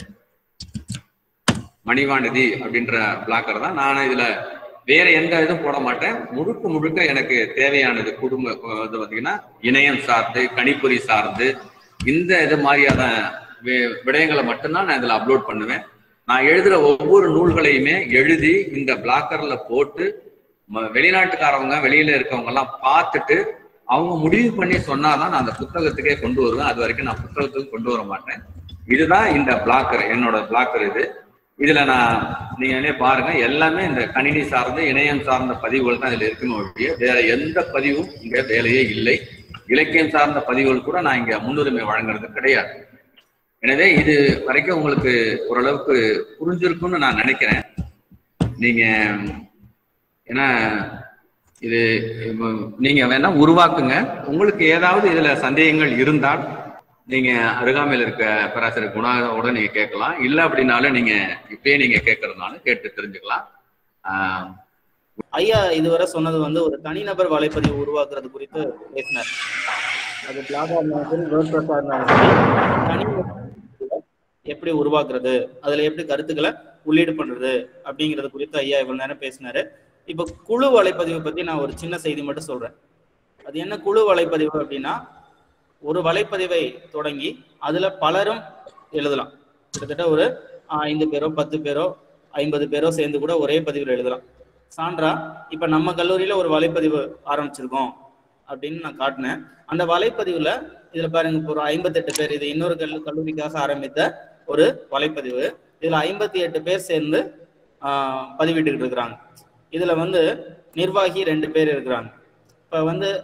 மணிவானதி அப்படின்ற பிளாக்கர் தான் நான் இதுல வேற எந்த இதுவும் போட மாட்டேன் முழுக்க முழுக்க எனக்கு தேவையானது குடும்ப இது பார்த்தீங்கன்னா இணையம் சார்ந்து கணிப்பொறி சார்ந்து இந்த இது மாதிரியான வி- விடயங்களை மட்டும்தான் நான் இதுல அப்லோட் பண்ணுவேன் நான் எழுதுற ஒவ்வொரு நூல்களையுமே எழுதி இந்த பிளாக்கர்ல போட்டு ம- வெளிநாட்டுக்காரவங்க வெளியில இருக்கவங்க எல்லாம் பார்த்துட்டு அவங்க முடிவு பண்ணி சொன்னாதான் நான் அந்த புத்தகத்துக்கே கொண்டு வருவேன் அது வரைக்கும் நான் புத்தகத்துக்கு கொண்டு வர மாட்டேன் இதுதான் இந்த பிளாக்கர் என்னோட பிளாக்கர் இது இதுல நான் நீங்க என்ன பாருங்க எல்லாமே இந்த கணினி சார்ந்த இணையம் சார்ந்த பதிவுகள் தான் இதுல இருக்குமே ஒழிய வேற எந்த பதிவும் இங்க வேலையே இல்லை இலக்கியம் சார்ந்த பதிவுகள் கூட நான் இங்க முன்னுரிமை வழங்குறது கிடையாது எனவே இது வரைக்கும் உங்களுக்கு ஓரளவுக்கு புரிஞ்சிருக்கும்னு நான் நினைக்கிறேன் நீங்க ஏன்னா இது இப்போ நீங்க வேணா உருவாக்குங்க உங்களுக்கு ஏதாவது இதுல சந்தேகங்கள் இருந்தால் நீங்க அருகாமையில் இருக்க பேராசிரியர் குணாவோட நீங்க கேட்கலாம் இல்ல அப்படின்னாலும் நீங்க இப்பயே நீங்க கேட்கறதுனாலும் கேட்டு தெரிஞ்சுக்கலாம் ஆஹ் ஐயா இதுவரை சொன்னது வந்து ஒரு தனிநபர் வலைப்பதிவு உருவாக்குறது குறித்து பேசினார் அது பிளாகா இருந்தாலும் சரி வேர்ட்பிரஸா இருந்தாலும் சரி தனிநபர் எப்படி உருவாக்குறது அதுல எப்படி கருத்துக்களை உள்ளீடு பண்றது அப்படிங்கறது குறித்து ஐயா இவ்வளவு நேரம் பேசினாரு இப்ப குழு வலைப்பதிவு பத்தி நான் ஒரு சின்ன செய்தி மட்டும் சொல்றேன் அது என்ன குழு வலைப்பதிவு அப்படின்னா ஒரு வலைப்பதிவை தொடங்கி அதுல பலரும் எழுதலாம் கிட்டத்தட்ட ஒரு ஆஹ், ஐந்து பேரோ பத்து பேரோ ஐம்பது பேரோ சேர்ந்து கூட ஒரே பதிவில் எழுதலாம் சான்றா இப்ப நம்ம கல்லூரியில ஒரு வலைப்பதிவு ஆரம்பிச்சிருக்கோம் அப்படின்னு நான் காட்டினேன் அந்த வலைப்பதிவுல இதுல பாருங்க இப்போ ஒரு ஐம்பத்தெட்டு பேர் இது இன்னொரு கல்லு கல்லூரிக்காக ஆரம்பித்த ஒரு வலைப்பதிவு இதுல ஐம்பத்தி எட்டு பேர் சேர்ந்து ஆஹ், பதிவிட்டுக்கிட்டு இருக்கிறாங்க இதுல வந்து நிர்வாகி ரெண்டு பேர் இருக்கிறாங்க இப்ப வந்து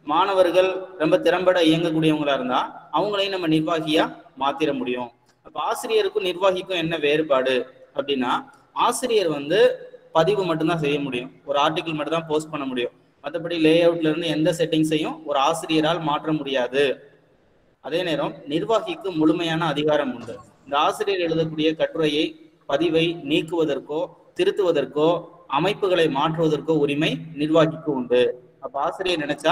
மாணவர்கள் ரொம்ப திறம்பட இயங்கக்கூடியவங்களா இருந்தா அவங்களையும் நம்ம நிர்வாகியா மாத்திர முடியும் அப்ப ஆசிரியருக்கும் நிர்வாகிக்கும் என்ன வேறுபாடு அப்படின்னா ஆசிரியர் வந்து பதிவு மட்டும்தான் செய்ய முடியும் ஒரு ஆர்டிக்கிள் மட்டும் தான் போஸ்ட் பண்ண முடியும் மற்றபடி லே அவுட்ல இருந்து எந்த செட்டிங்ஸையும் ஒரு ஆசிரியரால் மாற்ற முடியாது அதே நேரம் நிர்வாகிக்கு முழுமையான அதிகாரம் உண்டு இந்த ஆசிரியர் எழுதக்கூடிய கட்டுரையை பதிவை நீக்குவதற்கோ திருத்துவதற்கோ அமைப்புகளை மாற்றுவதற்கோ உரிமை நிர்வாகிக்கு உண்டு அப்ப ஆசிரியர் நினைச்சா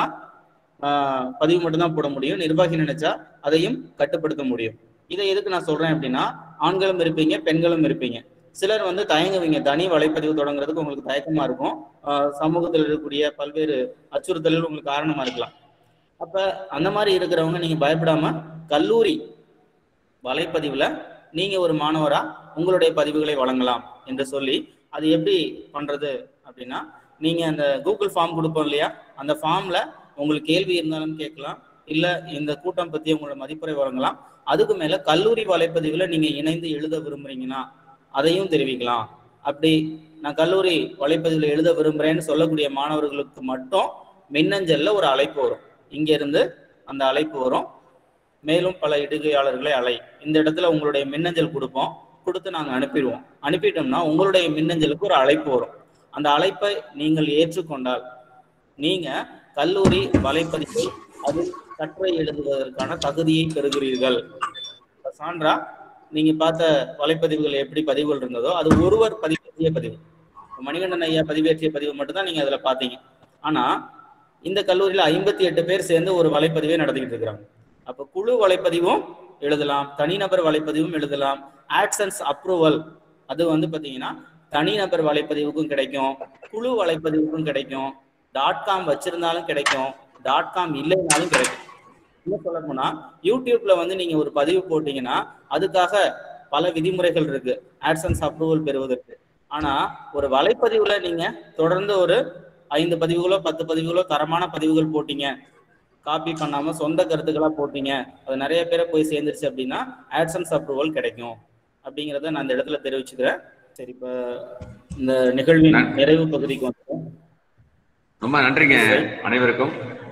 ஆஹ், பதிவு மட்டும்தான் போட முடியும் நிர்வாகி நினைச்சா அதையும் கட்டுப்படுத்த முடியும் இதை எதுக்கு நான் சொல்றேன் அப்படின்னா ஆண்களும் இருப்பீங்க பெண்களும் இருப்பீங்க சிலர் வந்து தயங்குவீங்க தனி வலைப்பதிவு தொடங்குறதுக்கு உங்களுக்கு தயக்கமா இருக்கும் ஆஹ், சமூகத்தில் இருக்கக்கூடிய பல்வேறு அச்சுறுத்தல்கள் உங்களுக்கு காரணமா இருக்கலாம் அப்ப அந்த மாதிரி இருக்கிறவங்க நீங்க பயப்படாம கல்லூரி வலைப்பதிவுல நீங்க ஒரு மாணவரா உங்களுடைய பதிவுகளை வழங்கலாம் என்று சொல்லி அது எப்படி பண்றது அப்படின்னா நீங்க அந்த கூகுள் ஃபார்ம் கொடுப்போம் இல்லையா அந்த ஃபார்ம்ல உங்களுக்கு கேள்வி இருந்தாலும் கேட்கலாம் இல்ல இந்த கூட்டம் பத்தி உங்களோட மதிப்புரை வழங்கலாம் அதுக்கு மேல கல்லூரி வலைப்பதிவுல நீங்க இணைந்து எழுத விரும்புறீங்கன்னா அதையும் தெரிவிக்கலாம் அப்படி நான் கல்லூரி வலைப்பதிவுல எழுத விரும்புறேன்னு சொல்லக்கூடிய மாணவர்களுக்கு மட்டும் மின்னஞ்சல்ல ஒரு அழைப்பு வரும் இங்க இருந்து அந்த அழைப்பு வரும் மேலும் பல இடுகையாளர்களை அலை இந்த இடத்துல உங்களுடைய மின்னஞ்சல் கொடுப்போம் கொடுத்து நாங்க அனுப்பிடுவோம் அனுப்பிட்டோம்னா உங்களுடைய மின்னஞ்சலுக்கு ஒரு அழைப்பு வரும் அந்த அழைப்பை நீங்கள் ஏற்றுக்கொண்டால் நீங்க கல்லூரி வலைப்பதிவை அது கட்டுரை எழுதுவதற்கான தகுதியை பெறுகிறீர்கள் இப்ப சான்றா நீங்க பார்த்த வலைப்பதிவுகள் எப்படி பதிவுகள் இருந்ததோ அது ஒருவர் பதிவேற்றிய பதிவு இப்ப மணிகண்டன் ஐயா பதிவேற்றிய பதிவு மட்டும்தான் நீங்க அதுல பாத்தீங்க ஆனா இந்த கல்லூரியில ஐம்பத்தி எட்டு பேர் சேர்ந்து ஒரு வலைப்பதிவை நடத்திக்கிட்டு இருக்கிறாங்க அப்ப குழு வலைப்பதிவும் எழுதலாம் தனிநபர் வலைப்பதிவும் எழுதலாம் ஆக்சன்ஸ் அப்ரூவல் அது வந்து பாத்தீங்கன்னா தனிநபர் வலைப்பதிவுக்கும் கிடைக்கும் குழு வலைப்பதிவுக்கும் கிடைக்கும் டாட் காம் வச்சிருந்தாலும் கிடைக்கும் டாட் காம் இல்லைனாலும் கிடைக்கும் என்ன சொல்ல போனா யூடியூப்ல வந்து நீங்க ஒரு பதிவு போட்டீங்கன்னா அதுக்காக பல விதிமுறைகள் இருக்கு ஆட்சன்ஸ் அப்ரூவல் பெறுவதற்கு ஆனா ஒரு வலைப்பதிவுல நீங்க தொடர்ந்து ஒரு ஐந்து பதிவுகளோ பத்து பதிவுகளோ தரமான பதிவுகள் போட்டீங்க காப்பி பண்ணாம சொந்த கருத்துக்களா போட்டீங்க அது நிறைய பேரை போய் சேர்ந்துருச்சு அப்படின்னா ஆட்சன்ஸ் அப்ரூவல் கிடைக்கும் அப்படிங்கிறத நான் இந்த இடத்துல தெரிவிச்சுக்கிறேன் சரி இப்ப இந்த நிகழ்வின் நிறைவு பகுதிக்கு வந்துட்டோம் ரொம்ப நன்றிங்க அனைவருக்கும்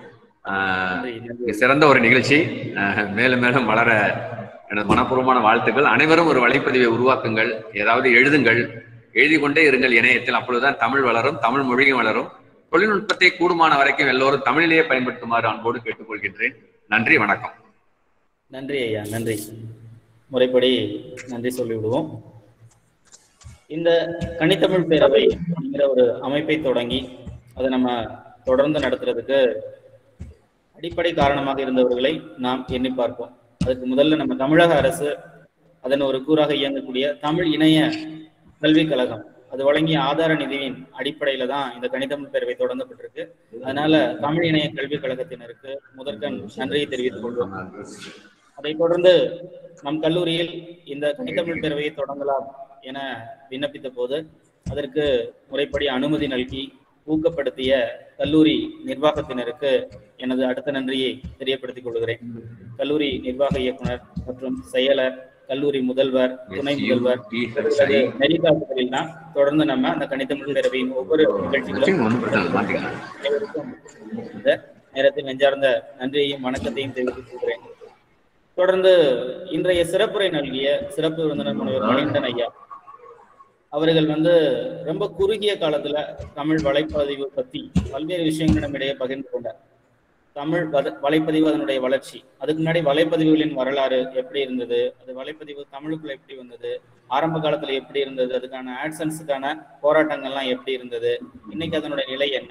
ஆஹ் நன்றி நன்றி இது சிறந்த ஒரு நிகழ்ச்சி ஆஹ் மேலும் மேலும் வளர எனது மனப்பூர்வமான வாழ்த்துக்கள் அனைவரும் ஒரு வலைப்பதிவை உருவாக்குங்கள் ஏதாவது எழுதுங்கள் எழுதி கொண்டே இருங்கள் இணையத்தில் அப்பொழுதுதான் தமிழ் வளரும் தமிழ் மொழியும் வளரும் தொழில்நுட்பத்தை கூடுமான வரைக்கும் எல்லோரும் தமிழிலேயே பயன்படுத்துமாறு அன்போடு கேட்டுக்கொள்கின்றேன் நன்றி வணக்கம் நன்றி ஐயா நன்றி முறைப்படி நன்றி சொல்லிவிடுவோம் இந்த கனித்தமிழ் பேரவை அப்படிங்கிற ஒரு அமைப்பை தொடங்கி அதை நம்ம தொடர்ந்து நடத்துறதுக்கு அடிப்படை காரணமாக இருந்தவர்களை நாம் எண்ணி பார்ப்போம் அதுக்கு முதல்ல நம்ம தமிழக அரசு அதன் ஒரு கூறாக இயங்கக்கூடிய தமிழ் இணைய கல்விக் கழகம் அது வழங்கிய ஆதார நிதியின் அடிப்படையில தான் இந்த கணிதமிழ் பேரவை தொடங்கப்பட்டிருக்கு அதனால தமிழ் இணைய கல்விக் கழகத்தினருக்கு முதற்கண் நன்றியை தெரிவித்துக் கொள்வோம் அதைத் தொடர்ந்து நம் கல்லூரியில் இந்த கணிதமிழ் பேரவையை தொடங்கலாம் என விண்ணப்பித்த போது அதற்கு முறைப்படி அனுமதி நல்கி ஊக்கப்படுத்திய கல்லூரி நிர்வாகத்தினருக்கு எனது அடுத்த நன்றியை தெரியப்படுத்திக் கொள்கிறேன் கல்லூரி நிர்வாக இயக்குனர் மற்றும் செயலர் கல்லூரி முதல்வர் துணை முதல்வர் இவர்களது நெறிகாட்டுதலில் தான் தொடர்ந்து நம்ம அந்த கணிதமிழ் பேரவையின் ஒவ்வொரு நிகழ்ச்சிகளும் அனைவருக்கும் இந்த நேரத்தில் நெஞ்சார்ந்த நன்றியையும் வணக்கத்தையும் தெரிவித்துக் கொள்கிறேன் தொடர்ந்து இன்றைய சிறப்புரை நல்கிய சிறப்பு விருந்தினர் முனைவர் மணிகண்டன் ஐயா அவர்கள் வந்து ரொம்ப குறுகிய காலத்துல தமிழ் வலைப்பதிவு பத்தி பல்வேறு விஷயங்கள் நம்மிடையே பகிர்ந்து கொண்டார் தமிழ் வத- வலைப்பதிவு அதனுடைய வளர்ச்சி அதுக்கு முன்னாடி வலைப்பதிவுகளின் வரலாறு எப்படி இருந்தது அது வலைப்பதிவு தமிழுக்குள்ள எப்படி வந்தது ஆரம்ப காலத்துல எப்படி இருந்தது அதுக்கான ஆட்சன்ஸுக்கான போராட்டங்கள்லாம் எப்படி இருந்தது இன்னைக்கு அதனுடைய நிலை என்ன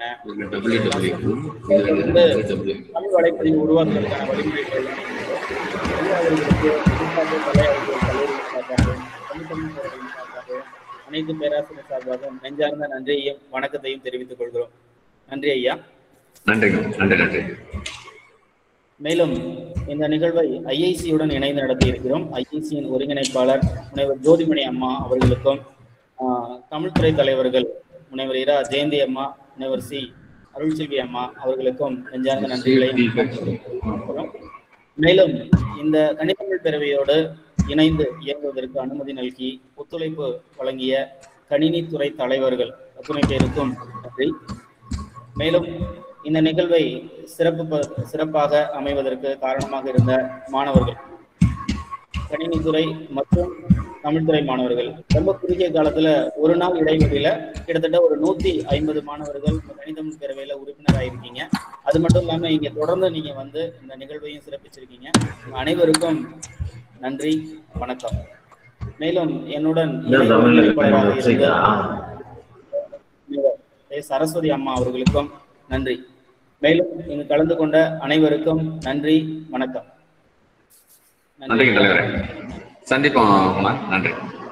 தமிழ் வலைப்பதிவு உருவாக்குவதற்கான வழிமுறைகள் மாணவர்களுக்கு குறிப்பாக கலை அறிவியல் கல்லூரியின் சார்பாகவும் தமிழ்த்தமிழ் பேரவையின் சார்பாகவும் அனைத்து பேராசிரியர் சார்பாகவும் நெஞ்சார்ந்த நன்றியையும் வணக்கத்தையும் தெரிவித்துக் கொள்கிறோம் நன்றி ஐயா நன்றிங்க நன்றி நன்றி மேலும் இந்த நிகழ்வை ஐஐசியுடன் இணைந்து நடத்தி இருக்கிறோம் ஐஐசியின் ஒருங்கிணைப்பாளர் முனைவர் ஜோதிமணி அம்மா அவர்களுக்கும் ஆஹ், தமிழ்துறை தலைவர்கள் முனைவர் இரா ஜெயந்தி அம்மா முனைவர் சி அருள்செல்வி அம்மா அவர்களுக்கும் நெஞ்சார்ந்த நன்றிகளை தெரிவிக்கிறோம். மேலும் இந்த கனித்தமிழ் பேரவையோடு இணைந்து இயங்குவதற்கு அனுமதி நல்கி ஒத்துழைப்பு வழங்கிய கணினித்துறை தலைவர்கள் அத்துணை பேருக்கும் நன்றி மேலும் இந்த நிகழ்வை சிறப்பு ப- சிறப்பாக அமைவதற்கு காரணமாக இருந்த மாணவர்கள் கணினித்துறை மற்றும் தமிழ்துறை மாணவர்கள் ரொம்ப குறுகிய காலத்துல ஒரு நாள் இடைவெளியில கிட்டத்தட்ட ஒரு நூத்தி ஐம்பது மாணவர்கள் இந்த கணிதமிழ் பேரவையில உறுப்பினராக இருக்கீங்க அது மட்டும் இல்லாம இங்க தொடர்ந்து நீங்க வந்து இந்த நிகழ்வையும் சிறப்பிச்சிருக்கீங்க உங்க அனைவருக்கும் நன்றி வணக்கம் மேலும் என்னுடன் இதான் இணை தமிழ்ல ஒருங்கிணைப்பாளராக இருந்த வச்சிருக்கா? ஏ. சரஸ்வதி அம்மா அவர்களுக்கும் நன்றி மேலும் இங்கு கலந்து கொண்ட அனைவருக்கும் நன்றி வணக்கம் நன்றிங்க தலைவரே சந்திப்போம் குமார் நன்றி